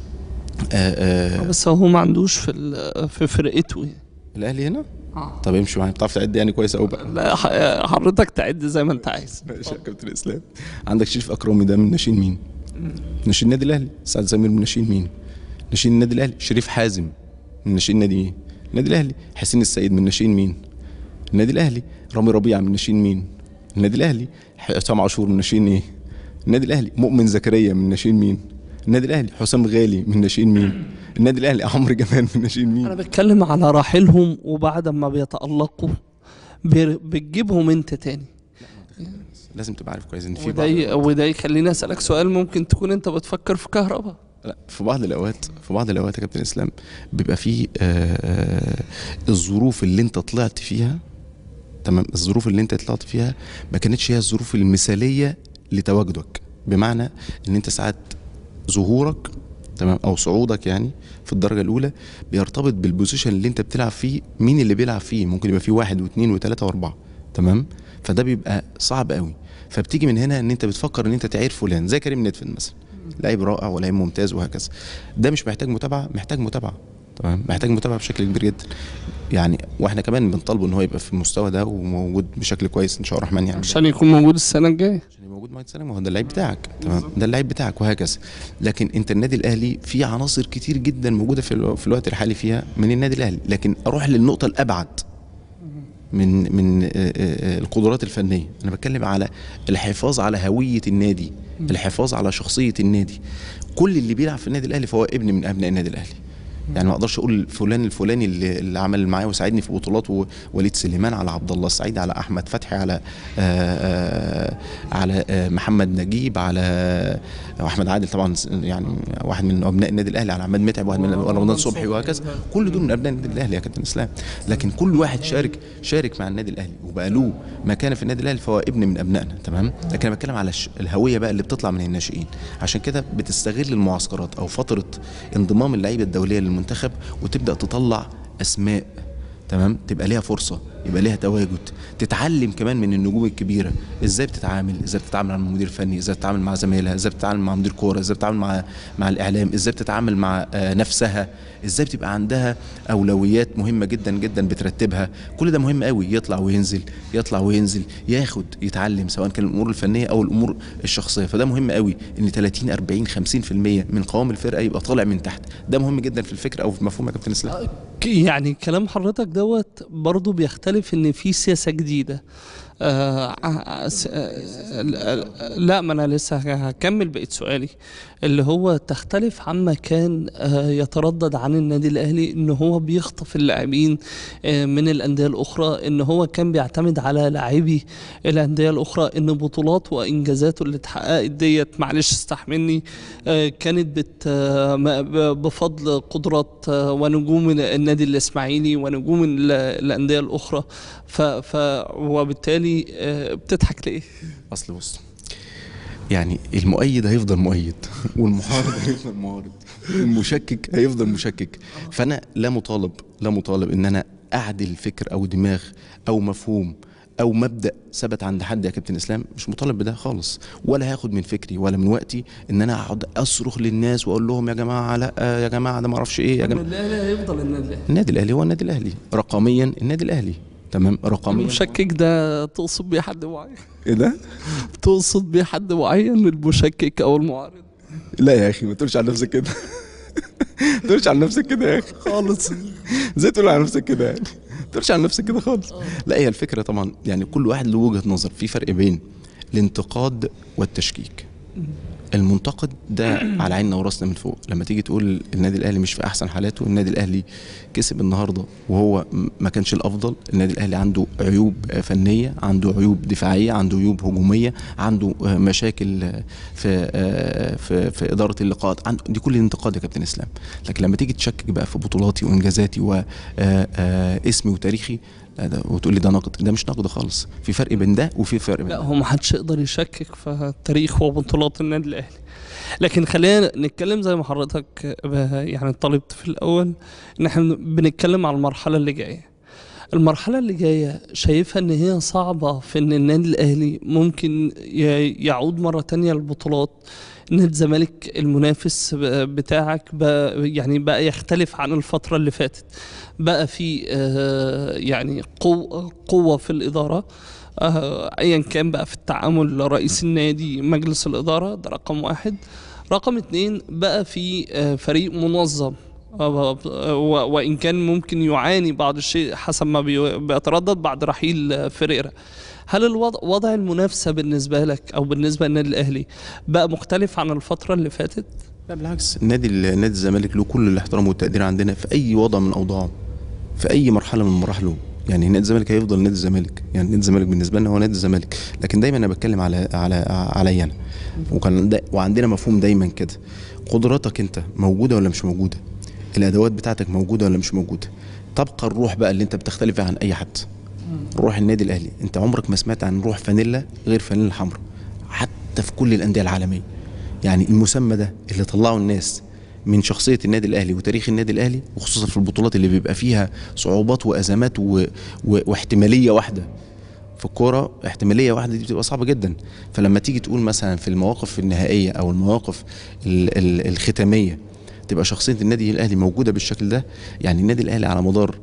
آه آه بس هو ما عندوش في ال- في فرقته يعني. الاهلي هنا آه. طب امشي معايا بتعرف تعد يعني كويس قوي بقى لا ح- حضرتك تعد زي ما انت عايز ماشي يا كابتن اسلام عندك شريف اكرامي ده من ناشئين مين؟ ناشئين النادي الاهلي سعد سمير من ناشئين مين؟ ناشئين النادي الاهلي شريف حازم من ناشئين نادي مين؟ النادي الاهلي حسين السيد من ناشئين مين؟ النادي الاهلي رامي ربيعه من ناشئين مين؟ النادي الاهلي حسام عاشور من ناشئين ايه؟ النادي الاهلي مؤمن زكريا من ناشئين مين؟ النادي الاهلي حسام غالي من ناشئين مين؟ النادي الاهلي عمرو جمال من ناشئين مين؟ انا بتكلم على راحلهم وبعد ما بيتالقوا بير- بتجيبهم انت تاني لازم تبقى عارف كويس ان في وده بعض ي- وده يخليني اسالك سؤال ممكن تكون انت بتفكر في كهرباء لا في بعض الاوقات في بعض الاوقات يا كابتن اسلام بيبقى فيه آه، آه، الظروف اللي انت طلعت فيها تمام الظروف اللي انت طلعت فيها ما كانتش هي الظروف المثاليه لتواجدك بمعنى ان انت ساعات ظهورك تمام او صعودك يعني في الدرجه الاولى بيرتبط بالبوزيشن اللي انت بتلعب فيه مين اللي بيلعب فيه ممكن يبقى فيه واحد واثنين وثلاثه واربعه تمام فده بيبقى صعب قوي فبتيجي من هنا ان انت بتفكر ان انت تعير فلان زي كريم ندفن مثلا لعيب رائع ولعيب ممتاز وهكذا ده مش محتاج متابعه محتاج متابعه تمام محتاج متابعه بشكل كبير جدا يعني واحنا كمان بنطالبه ان هو يبقى في المستوى ده وموجود بشكل كويس ان شاء الله الرحمن يعني عشان يكون موجود السنه الجايه عشان يبقى موجود مايك سلام هو ده اللعيب بتاعك تمام ده اللعيب بتاعك وهكذا لكن انت النادي الاهلي في عناصر كتير جدا موجوده في, الو... في الوقت الحالي فيها من النادي الاهلي لكن اروح للنقطه الابعد من من آه، آه، القدرات الفنيه انا بتكلم على الحفاظ على هويه النادي الحفاظ على شخصيه النادي كل اللي بيلعب في النادي الاهلي فهو ابن من ابناء النادي الاهلي يعني ما اقدرش اقول فلان الفلاني اللي, اللي عمل معايا وساعدني في بطولات و- وليد سليمان على عبد الله السعيد على احمد فتحي على آه آه على آه محمد نجيب على آه احمد عادل طبعا يعني واحد من ابناء النادي الاهلي على عماد متعب واحد من رمضان صبحي وهكذا كل دول من ابناء النادي الاهلي يا كابتن اسلام لكن كل واحد شارك شارك مع النادي الاهلي وبقى له مكانه في النادي الاهلي فهو ابن من ابنائنا تمام لكن انا بتكلم على الش- الهويه بقى اللي بتطلع من الناشئين عشان كده بتستغل المعسكرات او فتره انضمام اللعيبه الدوليه للمنتخب وتبدا تطلع اسماء تمام تبقى ليها فرصه يبقى ليها تواجد تتعلم كمان من النجوم الكبيره ازاي بتتعامل ازاي بتتعامل مع المدير الفني ازاي بتتعامل مع زمايلها ازاي بتتعامل مع مدير كوره ازاي بتتعامل مع مع الاعلام ازاي بتتعامل مع آه، نفسها ازاي بتبقى عندها اولويات مهمه جدا جدا بترتبها كل ده مهم قوي يطلع وينزل يطلع وينزل ياخد يتعلم سواء كان الامور الفنيه او الامور الشخصيه فده مهم قوي ان 30 40 50% من قوام الفرقه يبقى طالع من تحت ده مهم جدا في الفكر او في مفهوم يا كابتن اسلام ك- يعني كلام حضرتك دوت برضو بيختلف ان في سياسة جديدة آه ع- س- آه، لا ما انا لسه هكمل بقية سؤالي اللي هو تختلف عما كان آه يتردد عن النادي الاهلي ان هو بيخطف اللاعبين آه من الانديه الاخرى ان هو كان بيعتمد على لاعبي الانديه الاخرى ان بطولات وانجازاته اللي اتحققت ديت معلش استحملني آه كانت بت آه م- ب- بفضل قدرات آه ونجوم النادي الاسماعيلي ونجوم ال- الانديه الاخرى ف, ف وبالتالي آه بتضحك ليه؟ اصل بص يعني المؤيد هيفضل مؤيد والمعارض هيفضل معارض المشكك هيفضل مشكك فانا لا مطالب لا مطالب ان انا اعدل فكر او دماغ او مفهوم او مبدا ثبت عند حد يا كابتن اسلام مش مطالب بده خالص ولا هاخد من فكري ولا من وقتي ان انا اقعد اصرخ للناس واقول لهم يا جماعه لا يا جماعه ده ما اعرفش ايه يا جماعه الاهلي هيفضل النادي الاهلي النادي الاهلي هو النادي الاهلي رقميا النادي الاهلي تمام رقميا المشكك ده تقصد بيه حد معين ايه ده؟ تقصد بيه حد معين المشكك او المعارض لا يا اخي ما تقولش على نفسك كده ما تقولش على نفسك كده يا اخي خالص ازاي تقول على نفسك كده يعني ما تقولش على نفسك كده خالص لا هي الفكره طبعا يعني كل واحد له وجهه نظر في فرق بين الانتقاد والتشكيك المنتقد ده على عيننا وراسنا من فوق لما تيجي تقول النادي الاهلي مش في احسن حالاته النادي الاهلي كسب النهارده وهو م- ما كانش الافضل النادي الاهلي عنده عيوب آه، فنيه عنده عيوب دفاعيه عنده عيوب هجوميه عنده آه، مشاكل آه، في آه، في في اداره اللقاءات عنده دي كل الانتقاد يا كابتن اسلام لكن لما تيجي تشكك بقى في بطولاتي وانجازاتي واسمي وتاريخي لا ده وتقول لي ده نقد ده مش نقد خالص في فرق بين ده وفي فرق بين لا ده. هو ما حدش يقدر يشكك في التاريخ وبطولات النادي الاهلي لكن خلينا نتكلم زي ما حضرتك ب- يعني طالبت في الاول ان احنا بنتكلم على المرحله اللي جايه المرحله اللي جايه شايفها ان هي صعبه في ان النادي الاهلي ممكن ي- يعود مره تانية للبطولات ان الزمالك المنافس ب- بتاعك بقى يعني بقى يختلف عن الفتره اللي فاتت بقى في آه، يعني قوة قوة في الإدارة آه، أيا كان بقى في التعامل رئيس النادي مجلس الإدارة ده رقم واحد رقم اتنين بقى في آه، فريق منظم آه، و- وإن كان ممكن يعاني بعض الشيء حسب ما بي- بيتردد بعد رحيل آه، فيريرا هل الوضع وضع المنافسة بالنسبة لك أو بالنسبة للنادي الأهلي بقى مختلف عن الفترة اللي فاتت؟ لا بالعكس النادي نادي الزمالك له كل الاحترام والتقدير عندنا في اي وضع من اوضاعه في اي مرحله من مراحله يعني نادي الزمالك هيفضل نادي الزمالك يعني نادي الزمالك بالنسبه لنا هو نادي الزمالك لكن دايما انا بتكلم على على عليا انا وكان دا وعندنا مفهوم دايما كده قدراتك انت موجوده ولا مش موجوده الادوات بتاعتك موجوده ولا مش موجوده تبقى الروح بقى اللي انت بتختلف عن اي حد روح النادي الاهلي انت عمرك ما سمعت عن روح فانيلا غير فانيلا الحمراء حتى في كل الانديه العالميه يعني المسمى ده اللي طلعه الناس من شخصيه النادي الاهلي وتاريخ النادي الاهلي وخصوصا في البطولات اللي بيبقى فيها صعوبات وازمات و... و... واحتماليه واحده في الكوره احتماليه واحده دي بتبقى صعبه جدا فلما تيجي تقول مثلا في المواقف النهائيه او المواقف ال... ال... الختاميه تبقى شخصيه النادي الاهلي موجوده بالشكل ده يعني النادي الاهلي على مدار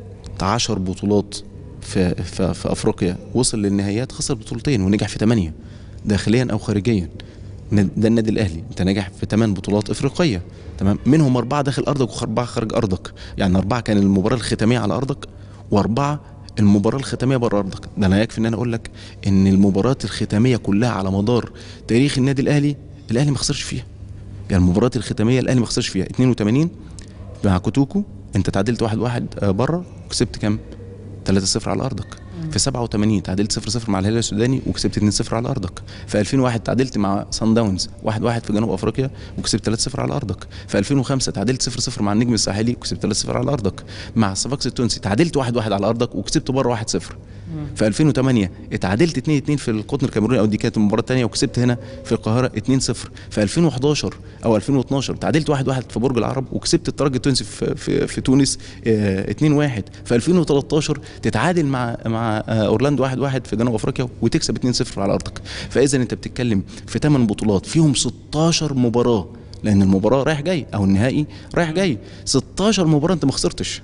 10 بطولات في, في, في افريقيا وصل للنهائيات خسر بطولتين ونجح في ثمانيه داخليا او خارجيا ده النادي الاهلي انت ناجح في ثمان بطولات افريقيه تمام منهم اربعه داخل ارضك واربعه خارج ارضك يعني اربعه كان المباراه الختاميه على ارضك واربعه المباراه الختاميه بره ارضك ده انا يكفي ان انا اقول لك ان المباريات الختاميه كلها على مدار تاريخ النادي الاهلي الاهلي ما خسرش فيها يعني المباريات الختاميه الاهلي ما خسرش فيها 82 مع كوتوكو انت تعادلت واحد واحد آه، بره وكسبت كام 3-0 على ارضك في 87 تعادلت 0-0 مع الهلال السوداني وكسبت 2-0 على ارضك في 2001 تعادلت مع سان داونز 1-1 في جنوب افريقيا وكسبت 3-0 على ارضك في 2005 تعادلت 0-0 مع النجم الساحلي وكسبت 3-0 على ارضك مع الصفاقس التونسي تعادلت 1-1 على ارضك وكسبت بره 1-0 في 2008 اتعادلت 2-2 في القطن الكاميروني او دي كانت المباراه الثانيه وكسبت هنا في القاهره 2-0 في 2011 او 2012 تعادلت 1-1 في برج العرب وكسبت الترجي التونسي في في, في تونس آه، 2-1 في 2013 تتعادل مع مع آه، اورلاندو 1-1 في جنوب افريقيا وتكسب 2-0 على ارضك فاذا انت بتتكلم في 8 بطولات فيهم 16 مباراه لان المباراه رايح جاي او النهائي رايح جاي 16 مباراه انت ما خسرتش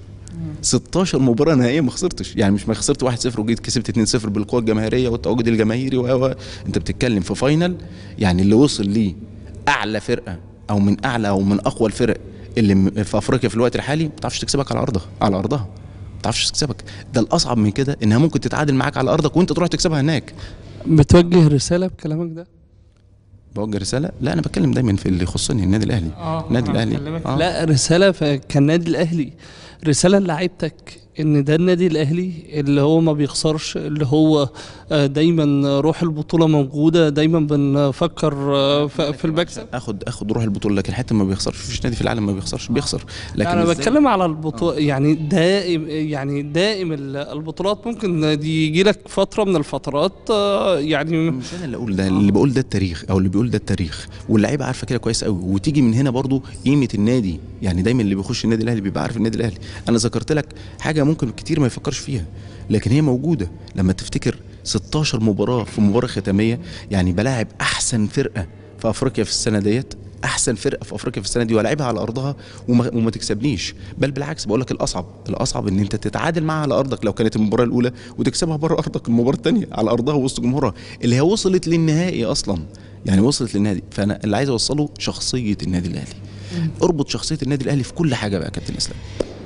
16 مباراه نهائيه ما خسرتش يعني مش ما خسرت 1-0 وجيت كسبت 2-0 بالقوه الجماهيريه والتواجد الجماهيري و و- انت بتتكلم في فاينل يعني اللي وصل ليه اعلى فرقه او من اعلى او من اقوى الفرق اللي م- في افريقيا في الوقت الحالي ما تعرفش تكسبك على ارضها على ارضها ما تعرفش تكسبك ده الاصعب من كده انها ممكن تتعادل معاك على ارضك وانت تروح تكسبها هناك بتوجه رساله بكلامك ده بوجه رساله لا انا بتكلم دايما في اللي يخصني النادي الاهلي النادي الاهلي آه. لا رساله ف- كالنادي الاهلي رساله لعيبتك ان ده النادي الاهلي اللي هو ما بيخسرش اللي هو آه، دايما روح البطوله موجوده دايما بنفكر آه، ف- في المكسب اخد اخد روح البطوله لكن حتى ما بيخسرش مفيش نادي في العالم ما بيخسرش بيخسر لكن انا إزاي؟ بتكلم على البطوله يعني دائم يعني دائم ال- البطولات ممكن يجي لك فتره من الفترات آه، يعني مش انا اللي اقول ده اللي بقول ده التاريخ او اللي بيقول ده التاريخ واللعيبه عارفه كده كويس قوي وتيجي من هنا برضو قيمه النادي يعني دايما اللي بيخش النادي الاهلي بيبقى عارف النادي الاهلي انا ذكرت لك حاجه ممكن كتير ما يفكرش فيها لكن هي موجوده لما تفتكر 16 مباراه في مباراه ختاميه يعني بلاعب احسن فرقه في افريقيا في السنه ديت احسن فرقه في افريقيا في السنه دي والعبها على ارضها وما, وما تكسبنيش بل بالعكس بقول لك الاصعب الاصعب ان انت تتعادل معاها على ارضك لو كانت المباراه الاولى وتكسبها بره ارضك المباراه الثانيه على ارضها وسط جمهورها اللي هي وصلت للنهائي اصلا يعني وصلت للنهائي فانا اللي عايز اوصله شخصيه النادي الاهلي اربط شخصيه النادي الاهلي في كل حاجه بقى يا كابتن اسلام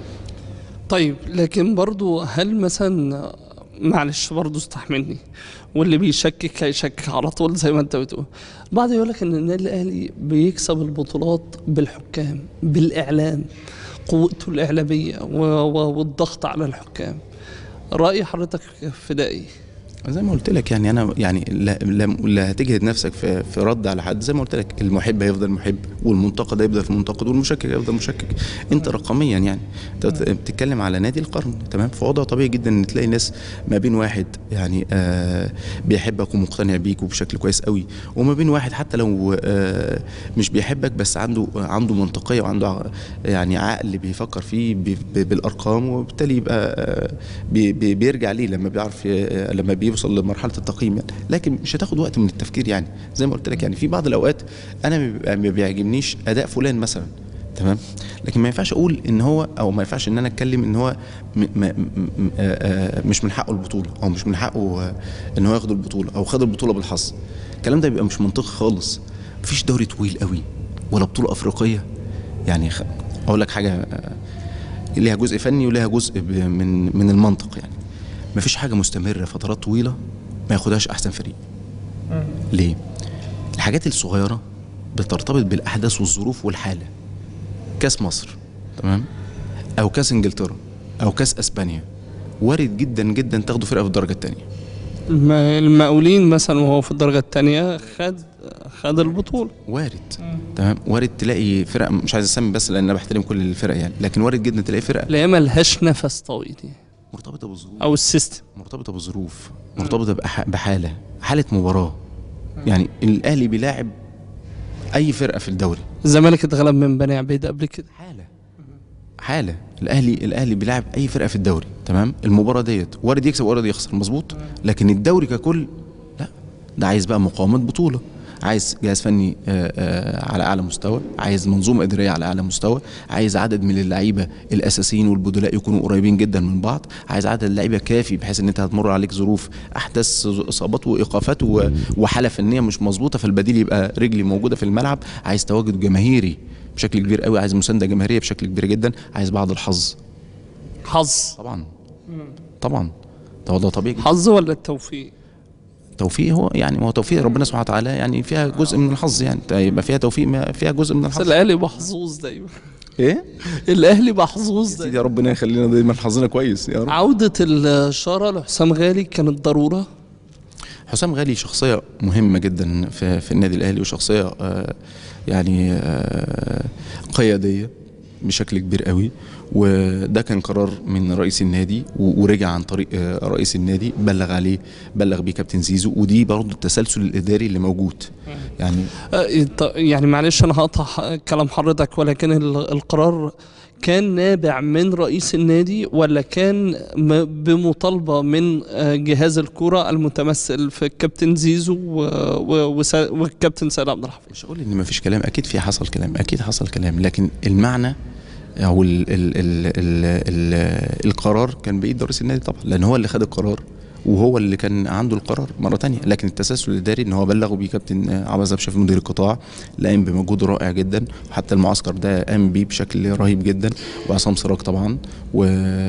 طيب لكن برضو هل مثلا معلش برضو استحملني واللي بيشكك هيشكك على طول زي ما انت بتقول بعض يقول لك ان النادي الاهلي بيكسب البطولات بالحكام بالاعلام قوته الاعلاميه و- و- والضغط على الحكام راي حضرتك في ده ايه زي ما قلت لك يعني انا يعني لا, لا, لا هتجهد نفسك في, في رد على حد زي ما قلت لك المحب هيفضل محب والمنتقد هيفضل في منتقد والمشكك هيفضل مشكك انت رقميا يعني انت بت- بتتكلم على نادي القرن تمام فوضع طبيعي جدا ان تلاقي ناس ما بين واحد يعني آه بيحبك ومقتنع بيك وبشكل كويس قوي وما بين واحد حتى لو آه مش بيحبك بس عنده عنده منطقيه وعنده ع- يعني عقل بيفكر فيه ب- ب- بالارقام وبالتالي يبقى آه بي بي بيرجع ليه لما بيعرف ي- لما بيوصل لمرحله التقييم يعني لكن مش هتاخد وقت من التفكير يعني زي ما قلت لك يعني في بعض الاوقات انا ما بيبقى- ما بيعجبنيش اداء فلان مثلا تمام لكن ما ينفعش اقول ان هو او ما ينفعش ان انا اتكلم ان هو م م م م آه آه مش من حقه البطوله او مش من حقه آه ان هو ياخد البطوله او خد البطوله بالحظ الكلام ده بيبقى مش منطقي خالص مفيش دوري طويل قوي ولا بطوله افريقيه يعني خ... اقول لك حاجه آه، ليها جزء فني وليها جزء ب- من من المنطق يعني مفيش حاجه مستمره فترات طويله ما ياخدهاش احسن فريق ليه الحاجات الصغيره بترتبط بالاحداث والظروف والحاله كاس مصر تمام او كاس انجلترا او كاس اسبانيا وارد جدا جدا تاخدوا فرقه في الدرجه الثانيه الم- المقاولين مثلا وهو في الدرجه الثانيه خد خد البطوله وارد تمام وارد تلاقي فرق مش عايز اسمي بس لان انا بحترم كل الفرق يعني لكن وارد جدا تلاقي فرقه اللي هي ملهاش نفس طويل يعني. مرتبطه بالظروف او السيستم مرتبطه بظروف مرتبطه بأح- بحاله حاله مباراه يعني الاهلي بيلاعب اي فرقه في الدوري الزمالك اتغلب من بني عبيد قبل كده حاله حاله الاهلي الاهلي بيلاعب اي فرقه في الدوري تمام المباراه ديت وارد يكسب وارد يخسر مظبوط لكن الدوري ككل لا ده عايز بقى مقاومه بطوله عايز جهاز فني آه، آه، على اعلى مستوى عايز منظومه اداريه على اعلى مستوى عايز عدد من اللعيبه الاساسيين والبدلاء يكونوا قريبين جدا من بعض عايز عدد لعيبه كافي بحيث ان انت هتمر عليك ظروف احداث اصابات وايقافات و- وحاله فنيه مش مظبوطه فالبديل يبقى رجلي موجوده في الملعب عايز تواجد جماهيري بشكل كبير قوي عايز مسانده جماهيريه بشكل كبير جدا عايز بعض الحظ حظ طبعا طبعا ده وضع طبيعي جدا. حظ ولا التوفيق توفيق هو يعني هو توفيق ربنا سبحانه وتعالى يعني فيها جزء من الحظ يعني يبقى فيها توفيق ما فيها جزء من بس الحظ الاهلي محظوظ دايما ايه الاهلي محظوظ سيدي يا ربنا يخلينا دايما حظنا كويس يا رب عودة الشارة لحسام غالي كانت ضرورة حسام غالي شخصية مهمة جدا في, في النادي الأهلي وشخصية آه، يعني آه، قيادية بشكل كبير قوي وده كان قرار من رئيس النادي و- ورجع عن طريق آه، رئيس النادي بلغ عليه بلغ بيه كابتن زيزو ودي برضه التسلسل الإداري اللي موجود يعني آه، ط- يعني معلش انا هقطع ح- كلام حضرتك ولكن ال- القرار كان نابع من رئيس النادي ولا كان م- بمطالبة من آه، جهاز الكرة المتمثل في الكابتن زيزو و- و- وسا- والكابتن سيد عبد الحفيظ مش هقول ان مفيش كلام اكيد في حصل كلام اكيد حصل كلام لكن المعنى او ال ال ال ال ال القرار كان بايد رئيس النادي طبعا لان هو اللي خد القرار وهو اللي كان عنده القرار مره تانية لكن التسلسل الاداري ان هو بلغه بيه كابتن عبد الوهاب شاف مدير القطاع اللي قام بمجهود رائع جدا وحتى المعسكر ده قام بيه بشكل رهيب جدا وعصام سراج طبعا و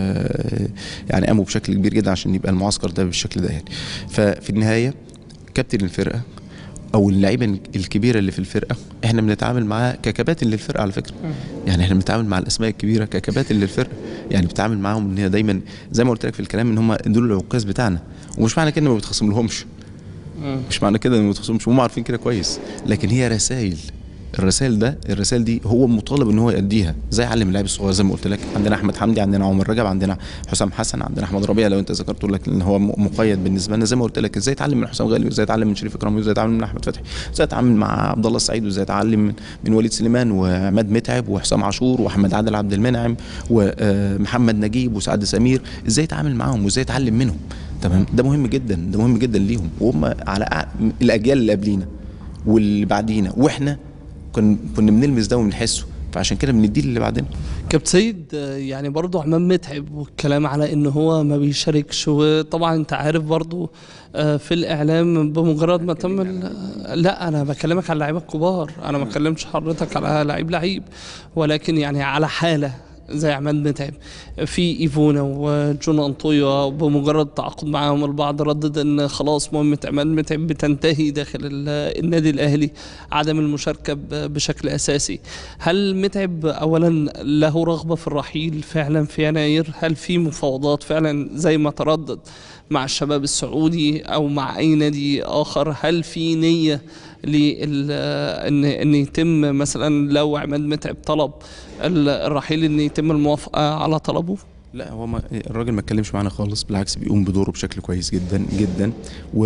يعني قاموا بشكل كبير جدا عشان يبقى المعسكر ده بالشكل ده يعني ففي النهايه كابتن الفرقه او اللعيبه الكبيره اللي في الفرقه احنا بنتعامل معاها ككباتن للفرقه على فكره يعني احنا بنتعامل مع الاسماء الكبيره ككباتن للفرقه يعني بنتعامل معاهم ان هي دايما زي ما قلت لك في الكلام ان هم دول العكاز بتاعنا ومش معنى كده ما بتخصم لهمش مش معنى كده ان ما بتخصمش هم عارفين كده كويس لكن هي رسائل الرسائل ده الرسائل دي هو مطالب ان هو يأديها زي علم اللاعب الصغير زي ما قلت لك عندنا احمد حمدي عندنا عمر رجب عندنا حسام حسن عندنا احمد ربيع لو انت ذكرت لك ان هو م- مقيد بالنسبه لنا زي ما قلت لك ازاي يتعلم من حسام غالي وازاي يتعلم من شريف اكرامي وازاي يتعلم من احمد فتحي ازاي يتعامل مع عبد الله السعيد وازاي يتعلم من, من وليد سليمان وعماد متعب وحسام عاشور واحمد عادل عبد المنعم ومحمد نجيب وسعد سمير ازاي يتعامل معاهم وازاي يتعلم منهم تمام ده مهم جدا ده مهم جدا ليهم وهم على أع- الاجيال اللي قبلينا واللي بعدينا واحنا كنا كنا بنلمس ده وبنحسه فعشان كده بنديه اللي بعدنا كابتن سيد آه، يعني برضو عمام متعب والكلام على ان هو ما بيشاركش وطبعا انت عارف برضو آه، في الاعلام بمجرد ما تم ال- لا انا بكلمك على اللعيبه الكبار انا ما بكلمش حضرتك على لعيب لعيب ولكن يعني على حاله زي عماد متعب في ايفونا وجون انطويا بمجرد التعاقد معاهم البعض ردد ان خلاص مهمه عماد متعب بتنتهي داخل ال- النادي الاهلي عدم المشاركه ب- بشكل اساسي هل متعب اولا له رغبه في الرحيل فعلا في يناير هل في مفاوضات فعلا زي ما تردد مع الشباب السعودي او مع اي نادي اخر هل في نيه لل ان ان يتم مثلا لو عماد متعب طلب ال- الرحيل ان يتم الموافقه على طلبه لا هو ما الراجل ما اتكلمش معانا خالص بالعكس بيقوم بدوره بشكل كويس جدا جدا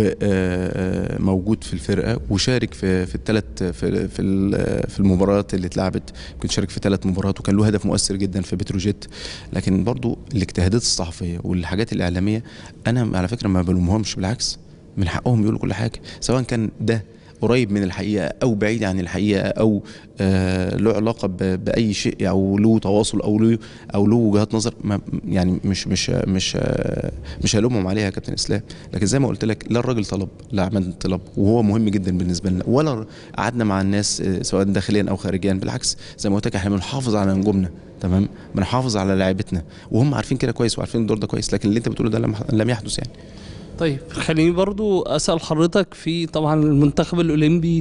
وموجود في الفرقه وشارك في في الثلاث في في ال- في المباريات اللي اتلعبت يمكن شارك في ثلاث مباريات وكان له هدف مؤثر جدا في بتروجيت لكن برضو الاجتهادات الصحفيه والحاجات الاعلاميه انا على فكره ما بلومهمش بالعكس من حقهم يقولوا كل حاجه سواء كان ده قريب من الحقيقه او بعيد عن الحقيقه او آه له علاقه ب- باي شيء او له تواصل او له او له وجهات نظر ما يعني مش مش مش آه مش هلومهم عليها يا كابتن اسلام لكن زي ما قلت لك لا الراجل طلب لا عماد طلب وهو مهم جدا بالنسبه لنا ولا قعدنا مع الناس آه، سواء داخليا او خارجيا بالعكس زي ما قلت لك احنا بنحافظ على نجومنا تمام بنحافظ على لاعيبتنا وهم عارفين كده كويس وعارفين الدور ده كويس لكن اللي انت بتقوله ده لم لم يحدث يعني طيب خليني برضو اسال حضرتك في طبعا المنتخب الاولمبي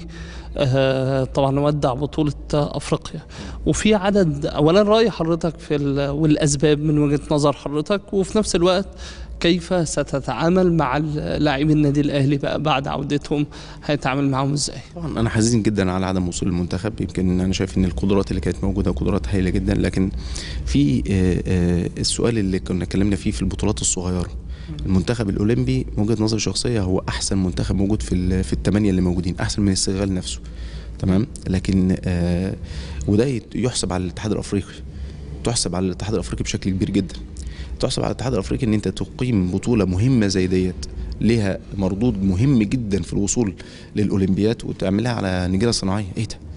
آه، طبعا ودع بطوله افريقيا وفي عدد اولا راي حضرتك في ال- والاسباب من وجهه نظر حضرتك وفي نفس الوقت كيف ستتعامل مع لاعبي النادي الاهلي بقى بعد عودتهم هيتعامل معاهم ازاي طبعا انا حزين جدا على عدم وصول المنتخب يمكن انا شايف ان القدرات اللي كانت موجوده قدرات هائله جدا لكن في آه، آه، السؤال اللي كنا اتكلمنا فيه في البطولات الصغيره المنتخب الاولمبي من وجهه نظري الشخصيه هو احسن منتخب موجود في ال- في الثمانيه اللي موجودين احسن من السنغال نفسه تمام لكن آه وده يت- يحسب على الاتحاد الافريقي تحسب على الاتحاد الافريقي بشكل كبير جدا تحسب على الاتحاد الافريقي ان انت تقيم بطوله مهمه زي ديت ليها مردود مهم جدا في الوصول للاولمبياد وتعملها على نجيله صناعيه ايه ده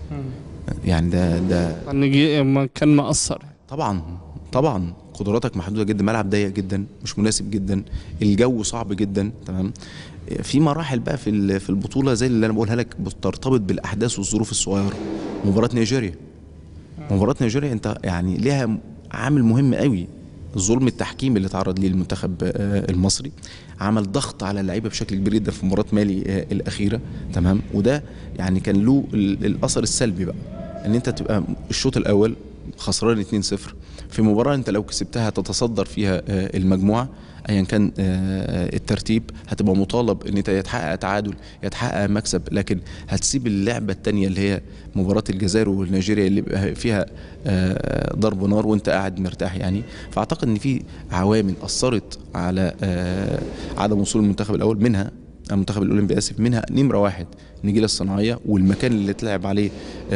يعني ده ده نجي ما كان مأثر طبعا طبعا قدراتك محدوده جدا ملعب ضيق جدا مش مناسب جدا الجو صعب جدا تمام في مراحل بقى في ال- في البطوله زي اللي انا بقولها لك بترتبط بالاحداث والظروف الصغيره مباراه نيجيريا مباراه نيجيريا انت يعني ليها عامل مهم قوي الظلم التحكيمي اللي تعرض ليه المنتخب آه، المصري عمل ضغط على اللعيبه بشكل كبير جدا في مباراه مالي آه، الاخيره تمام وده يعني كان له ال- الاثر السلبي بقى ان انت تبقى الشوط الاول خسران 2-0 في مباراه انت لو كسبتها تتصدر فيها آه، المجموعه ايا كان آه، الترتيب هتبقى مطالب ان انت يتحقق تعادل يتحقق مكسب لكن هتسيب اللعبه الثانيه اللي هي مباراه الجزائر ونيجيريا اللي بيبقى فيها آه، ضرب نار وانت قاعد مرتاح يعني فاعتقد ان في عوامل اثرت على آه، عدم وصول المنتخب الاول منها المنتخب الاولمبي اسف منها نمره واحد النجيله الصناعيه والمكان اللي اتلعب عليه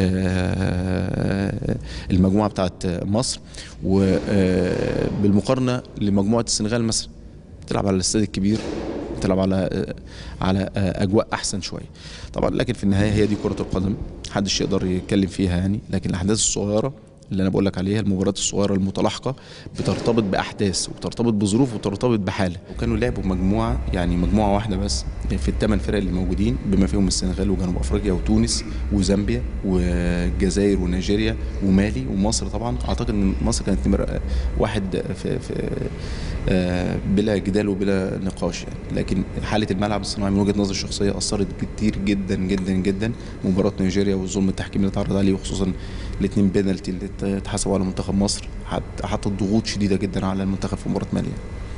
آه، المجموعه بتاعت مصر وبالمقارنه لمجموعه السنغال مثلا تلعب على الاستاد الكبير تلعب على على اجواء احسن شويه طبعا لكن في النهايه هي دي كره القدم محدش يقدر يتكلم فيها يعني لكن الاحداث الصغيره اللي انا بقول لك عليها المباريات الصغيره المتلاحقه بترتبط باحداث وبترتبط بظروف وبترتبط بحاله وكانوا لعبوا مجموعه يعني مجموعه واحده بس في الثمان فرق اللي موجودين بما فيهم السنغال وجنوب افريقيا وتونس وزامبيا والجزائر ونيجيريا ومالي ومصر طبعا اعتقد ان مصر كانت نمره واحد في, في آه، بلا جدال وبلا نقاش يعني لكن حاله الملعب الصناعي من وجهه نظري الشخصيه اثرت كتير جدا جدا جدا مباراه نيجيريا والظلم التحكيمي اللي اتعرض عليه وخصوصا الاثنين بينالتي اللي اتحسبوا على منتخب مصر حط- حطت ضغوط شديده جدا على المنتخب في مباراه مالي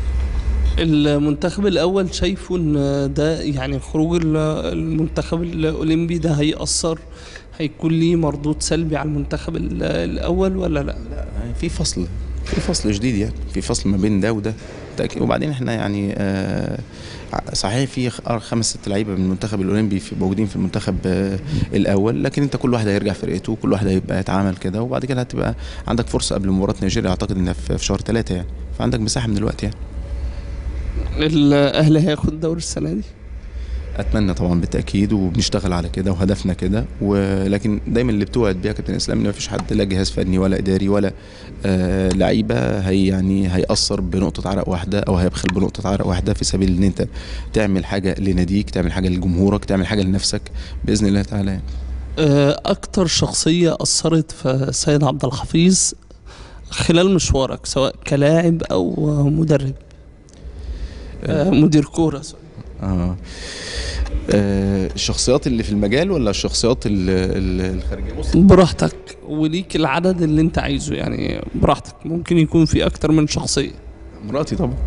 المنتخب الاول شايفه ان ده يعني خروج ال- المنتخب الاولمبي ده هيأثر هيكون ليه مردود سلبي على المنتخب ال- الاول ولا لا لا في فصل في فصل جديد يعني في فصل ما بين ده وده تأكيد وبعدين احنا يعني آه صحيح في خ- آه، خمس ست لعيبه من المنتخب الاولمبي في موجودين في المنتخب آه الاول لكن انت كل واحد هيرجع فرقته وكل واحد هيبقى يتعامل كده وبعد كده هتبقى عندك فرصه قبل مباراه نيجيريا اعتقد انها في في شهر ثلاثه يعني فعندك مساحه من الوقت يعني الاهلي هياخد الدوري السنه دي اتمنى طبعا بالتاكيد وبنشتغل على كده وهدفنا كده ولكن دايما اللي بتوعد بيها كابتن اسلام ان مفيش حد لا جهاز فني ولا اداري ولا آه لعيبه هي يعني هيأثر بنقطه عرق واحده او هيبخل بنقطه عرق واحده في سبيل ان انت تعمل حاجه لناديك تعمل حاجه لجمهورك تعمل حاجه لنفسك باذن الله تعالى يعني. آه، اكتر شخصيه اثرت في سيد عبد الحفيظ خلال مشوارك سواء كلاعب او مدرب آه، مدير كوره سوري. آه. آه الشخصيات اللي في المجال ولا الشخصيات ال- ال- الخارجيه بص براحتك وليك العدد اللي انت عايزه يعني براحتك ممكن يكون في اكتر من شخصيه مراتي طبعا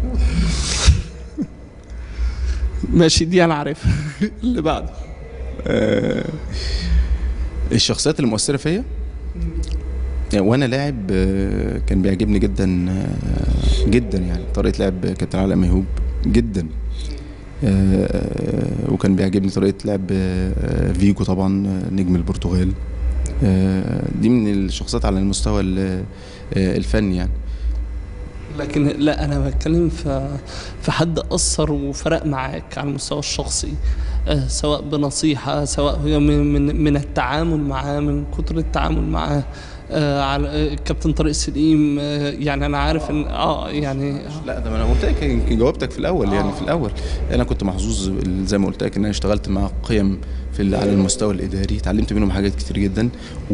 ماشي دي انا عارفها اللي بعده آه، الشخصيات المؤثرة فيا يعني وانا لاعب آه، كان بيعجبني جدا آه، جدا يعني طريقة لعب كابتن علاء ميهوب جدا آه، وكان بيعجبني طريقة لعب آه، فيجو طبعا آه، نجم البرتغال آه، دي من الشخصيات على المستوى ال- آه، الفني يعني لكن لا انا بتكلم في في حد اثر وفرق معاك على المستوى الشخصي آه، سواء بنصيحه سواء هي من من, من التعامل معاه من كتر التعامل معاه آه، على آه، كابتن طارق سليم آه، يعني انا عارف ان اه يعني لا ده ما انا قلت لك يمكن جاوبتك في الاول يعني في الاول انا كنت محظوظ زي ما قلت لك ان انا اشتغلت مع قيم في ال- على المستوى الاداري اتعلمت منهم حاجات كتير جدا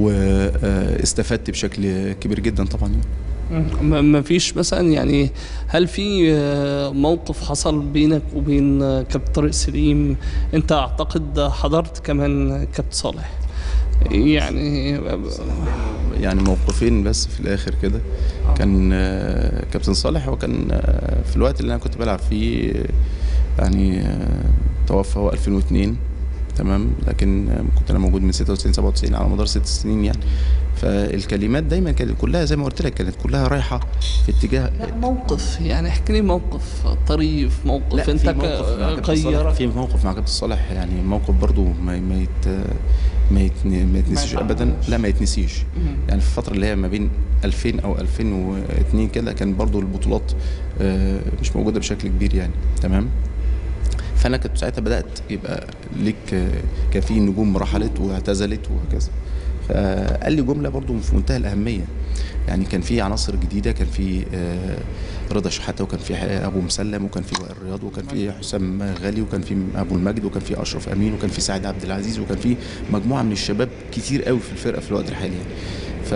واستفدت بشكل كبير جدا طبعا يعني. ما ما فيش مثلا يعني هل في آه، موقف حصل بينك وبين آه، كابتن طارق سليم انت اعتقد حضرت كمان كابتن صالح يعني يعني موقفين بس في الاخر كده كان آه، كابتن صالح وكان آه، في الوقت اللي انا كنت بلعب فيه آه، يعني آه، توفى هو 2002 تمام لكن آه، كنت انا موجود من 96 97 على مدار ست سنين يعني فالكلمات دايما كانت كلها زي ما قلت لك كانت كلها رايحه في اتجاه لا موقف يعني احكي لي موقف طريف موقف انت في موقف مع ك- كابتن صالح- غيرك في موقف مع كابتن صالح يعني موقف برضو ما ما يت ما, يتن ما يتنسيش ابدا لا ما يتنسيش يعني في الفتره اللي هي ما بين 2000 او 2002 كده كان برضو البطولات آه، مش موجوده بشكل كبير يعني تمام فانا كنت ساعتها بدات يبقى ليك آه، كان في نجوم رحلت واعتزلت وهكذا فقال لي جمله برضو في منتهى الاهميه يعني كان في عناصر جديده كان في آه، رضا شحاته وكان في ابو مسلم وكان في وائل رياض وكان في حسام غالي وكان في ابو المجد وكان في اشرف امين وكان في سعد عبد العزيز وكان في مجموعه من الشباب كتير قوي في الفرقه في الوقت الحالي يعني ف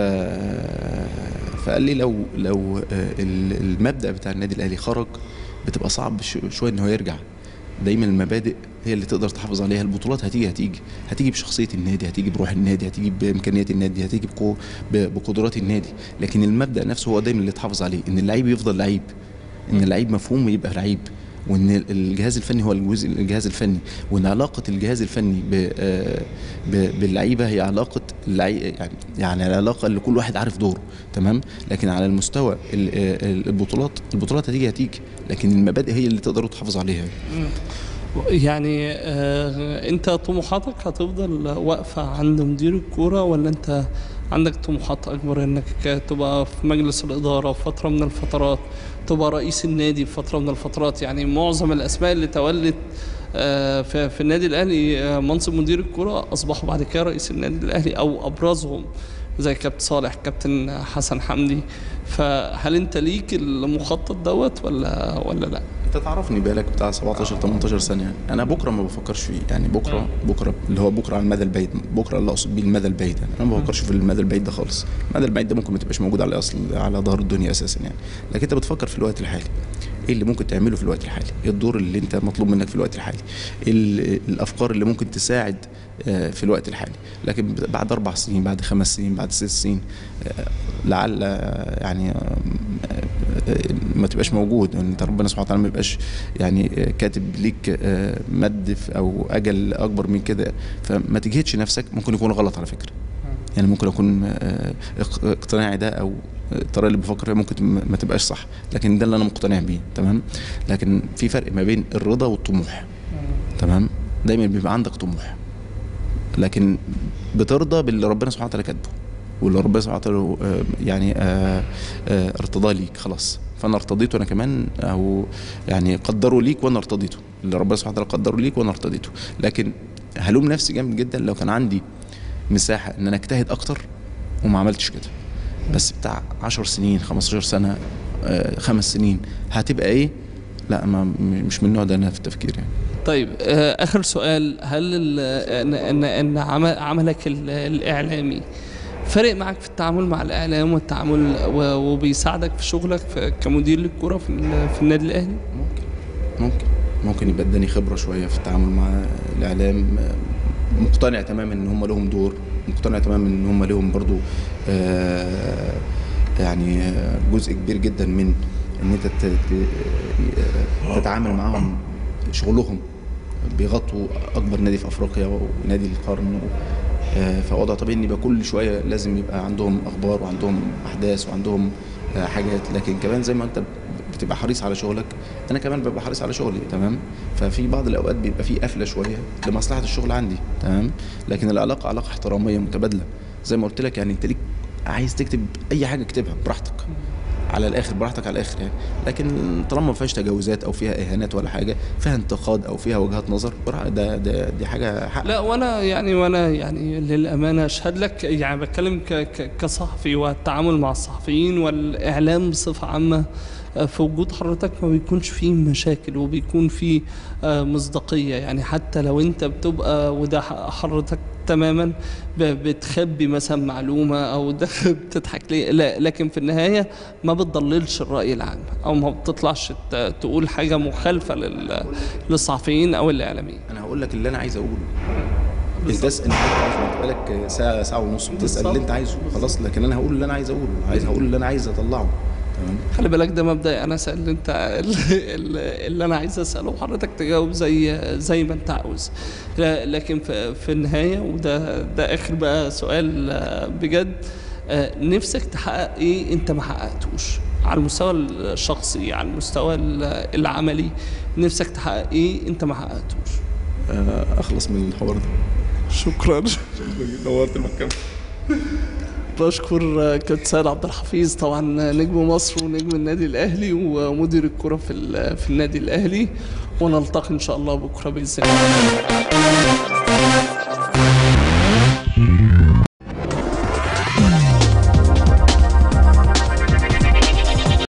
فقال لي لو لو آه، ال- المبدا بتاع النادي الاهلي خرج بتبقى صعب ش- شويه ان هو يرجع دايما المبادئ هي اللي تقدر تحافظ عليها البطولات هتيجي هتيجي هتيجي بشخصيه النادي هتيجي بروح النادي هتيجي بامكانيات النادي هتيجي بقو- ب- بقدرات النادي لكن المبدا نفسه هو دايما اللي تحافظ عليه ان اللعيب يفضل لعيب ان اللعيب مفهوم يبقى لعيب وان الجهاز الفني هو الجزء الجهاز الفني وان علاقه الجهاز الفني ب- آه، ب- باللعيبه هي علاقه اللعي يعني يعني العلاقه اللي كل واحد عارف دوره تمام لكن على المستوى ال- آه، البطولات البطولات هتيجي هتيجي لكن المبادئ هي اللي تقدروا تحافظوا عليها يعني آه انت طموحاتك هتفضل واقفه عند مدير الكوره ولا انت عندك طموحات اكبر انك تبقى في مجلس الاداره فتره من الفترات تبقى رئيس النادي في فتره من الفترات يعني معظم الاسماء اللي تولت آه في, في النادي الاهلي آه منصب مدير الكوره اصبحوا بعد كده رئيس النادي الاهلي او ابرزهم زي كابتن صالح كابتن حسن حمدي فهل انت ليك المخطط دوت ولا ولا لا؟ انت تعرفني بقالك بتاع 17 18 سنه يعني انا بكره ما بفكرش فيه يعني بكره بكره اللي هو بكره على المدى البعيد بكره اللي اقصد بيه المدى البعيد يعني انا ما بفكرش في المدى البعيد ده خالص المدى البعيد ده ممكن ما تبقاش موجود على اصل على ظهر الدنيا اساسا يعني لكن انت بتفكر في الوقت الحالي ايه اللي ممكن تعمله في الوقت الحالي ايه الدور اللي انت مطلوب منك في الوقت الحالي ايه ال- الافكار اللي ممكن تساعد آه، في الوقت الحالي لكن بعد اربع سنين بعد خمس سنين بعد ست سنين آه، لعل آه، يعني آه، ما تبقاش موجود ان انت ربنا سبحانه وتعالى ما يبقاش يعني آه، كاتب ليك آه، مد في- او اجل اكبر من كده فما تجهدش نفسك ممكن يكون غلط على فكره يعني ممكن اكون آه، اق- اقتناعي ده او الطريقه اللي بفكر فيها ممكن ما ما تبقاش صح لكن ده اللي انا مقتنع بيه تمام لكن في فرق ما بين الرضا والطموح تمام دايما بيبقى عندك طموح لكن بترضى باللي ربنا سبحانه وتعالى كاتبه واللي ربنا سبحانه وتعالى آه، يعني آه، آه، ارتضاه ليك خلاص فانا ارتضيته انا كمان او يعني قدروا ليك وانا ارتضيته اللي ربنا سبحانه وتعالى قدره ليك وانا ارتضيته لكن هلوم نفسي جامد جدا لو كان عندي مساحه ان انا اجتهد اكتر وما عملتش كده بس بتاع 10 سنين 15 سنه آه، خمس سنين هتبقى ايه لا ما م- مش من النوع ده انا في التفكير يعني طيب آه، اخر سؤال هل ال- ان ان ان عمل عملك ال- الاعلامي فرق معك في التعامل مع الاعلام والتعامل و- وبيساعدك في شغلك في كمدير للكره في ال- في النادي الاهلي ممكن ممكن ممكن يبقى اداني خبره شويه في التعامل مع الاعلام آه، مقتنع تماما ان هم لهم دور مقتنع تماما ان هم لهم برضو آه، يعني آه، جزء كبير جدا من ان انت ت- ت- تتعامل معاهم شغلهم بيغطوا اكبر نادي في افريقيا ونادي القرن آه، فوضع طبيعي ان يبقى كل شويه لازم يبقى عندهم اخبار وعندهم احداث وعندهم آه، حاجات لكن كمان زي ما انت بتبقى حريص على شغلك انا كمان ببقى حريص على شغلي تمام ففي بعض الاوقات بيبقى في قفله شويه لمصلحه الشغل عندي تمام لكن العلاقه علاقه احتراميه متبادله زي ما قلت لك يعني انت ليك عايز تكتب اي حاجه اكتبها براحتك على الاخر براحتك على الاخر يعني لكن طالما ما فيهاش تجاوزات او فيها اهانات ولا حاجه فيها انتقاد او فيها وجهات نظر براح- ده ده دي حاجه حق لا وانا يعني وانا يعني للامانه اشهد لك يعني بتكلم ك- ك- كصحفي والتعامل مع الصحفيين والاعلام بصفه عامه آه، في وجود حضرتك ما بيكونش فيه مشاكل وبيكون فيه آه، مصداقيه يعني حتى لو انت بتبقى وده ح- حضرتك تماما ب- بتخبي مثلا معلومه او ده بتضحك ليه لا لكن في النهايه ما بتضللش الراي العام او ما بتطلعش ت- تقول حاجه مخالفه لل- للصحفيين او الاعلاميين انا هقول لك اللي انا عايز اقوله بس انت انت بقالك ساعه ساعه ونص بتسال اللي انت عايزه خلاص لكن انا هقول اللي انا عايز اقوله عايز هقول اللي انا عايز اطلعه تمام خلي بالك ده مبدأ انا اسال اللي انت اللي اللي انا عايز اساله وحضرتك تجاوب زي زي ما انت عاوز لا- لكن في, في النهايه وده ده اخر بقى سؤال آه، بجد آه، نفسك تحقق ايه انت ما حققتوش على المستوى الشخصي على المستوى ال- العملي نفسك تحقق ايه انت ما حققتوش آه، اخلص من الحوار ده شكرا نورت المكان بشكر كابتن سيد عبد الحفيظ طبعا نجم مصر ونجم النادي الاهلي ومدير الكره في ال- في النادي الاهلي ونلتقي ان شاء الله بكره باذن الله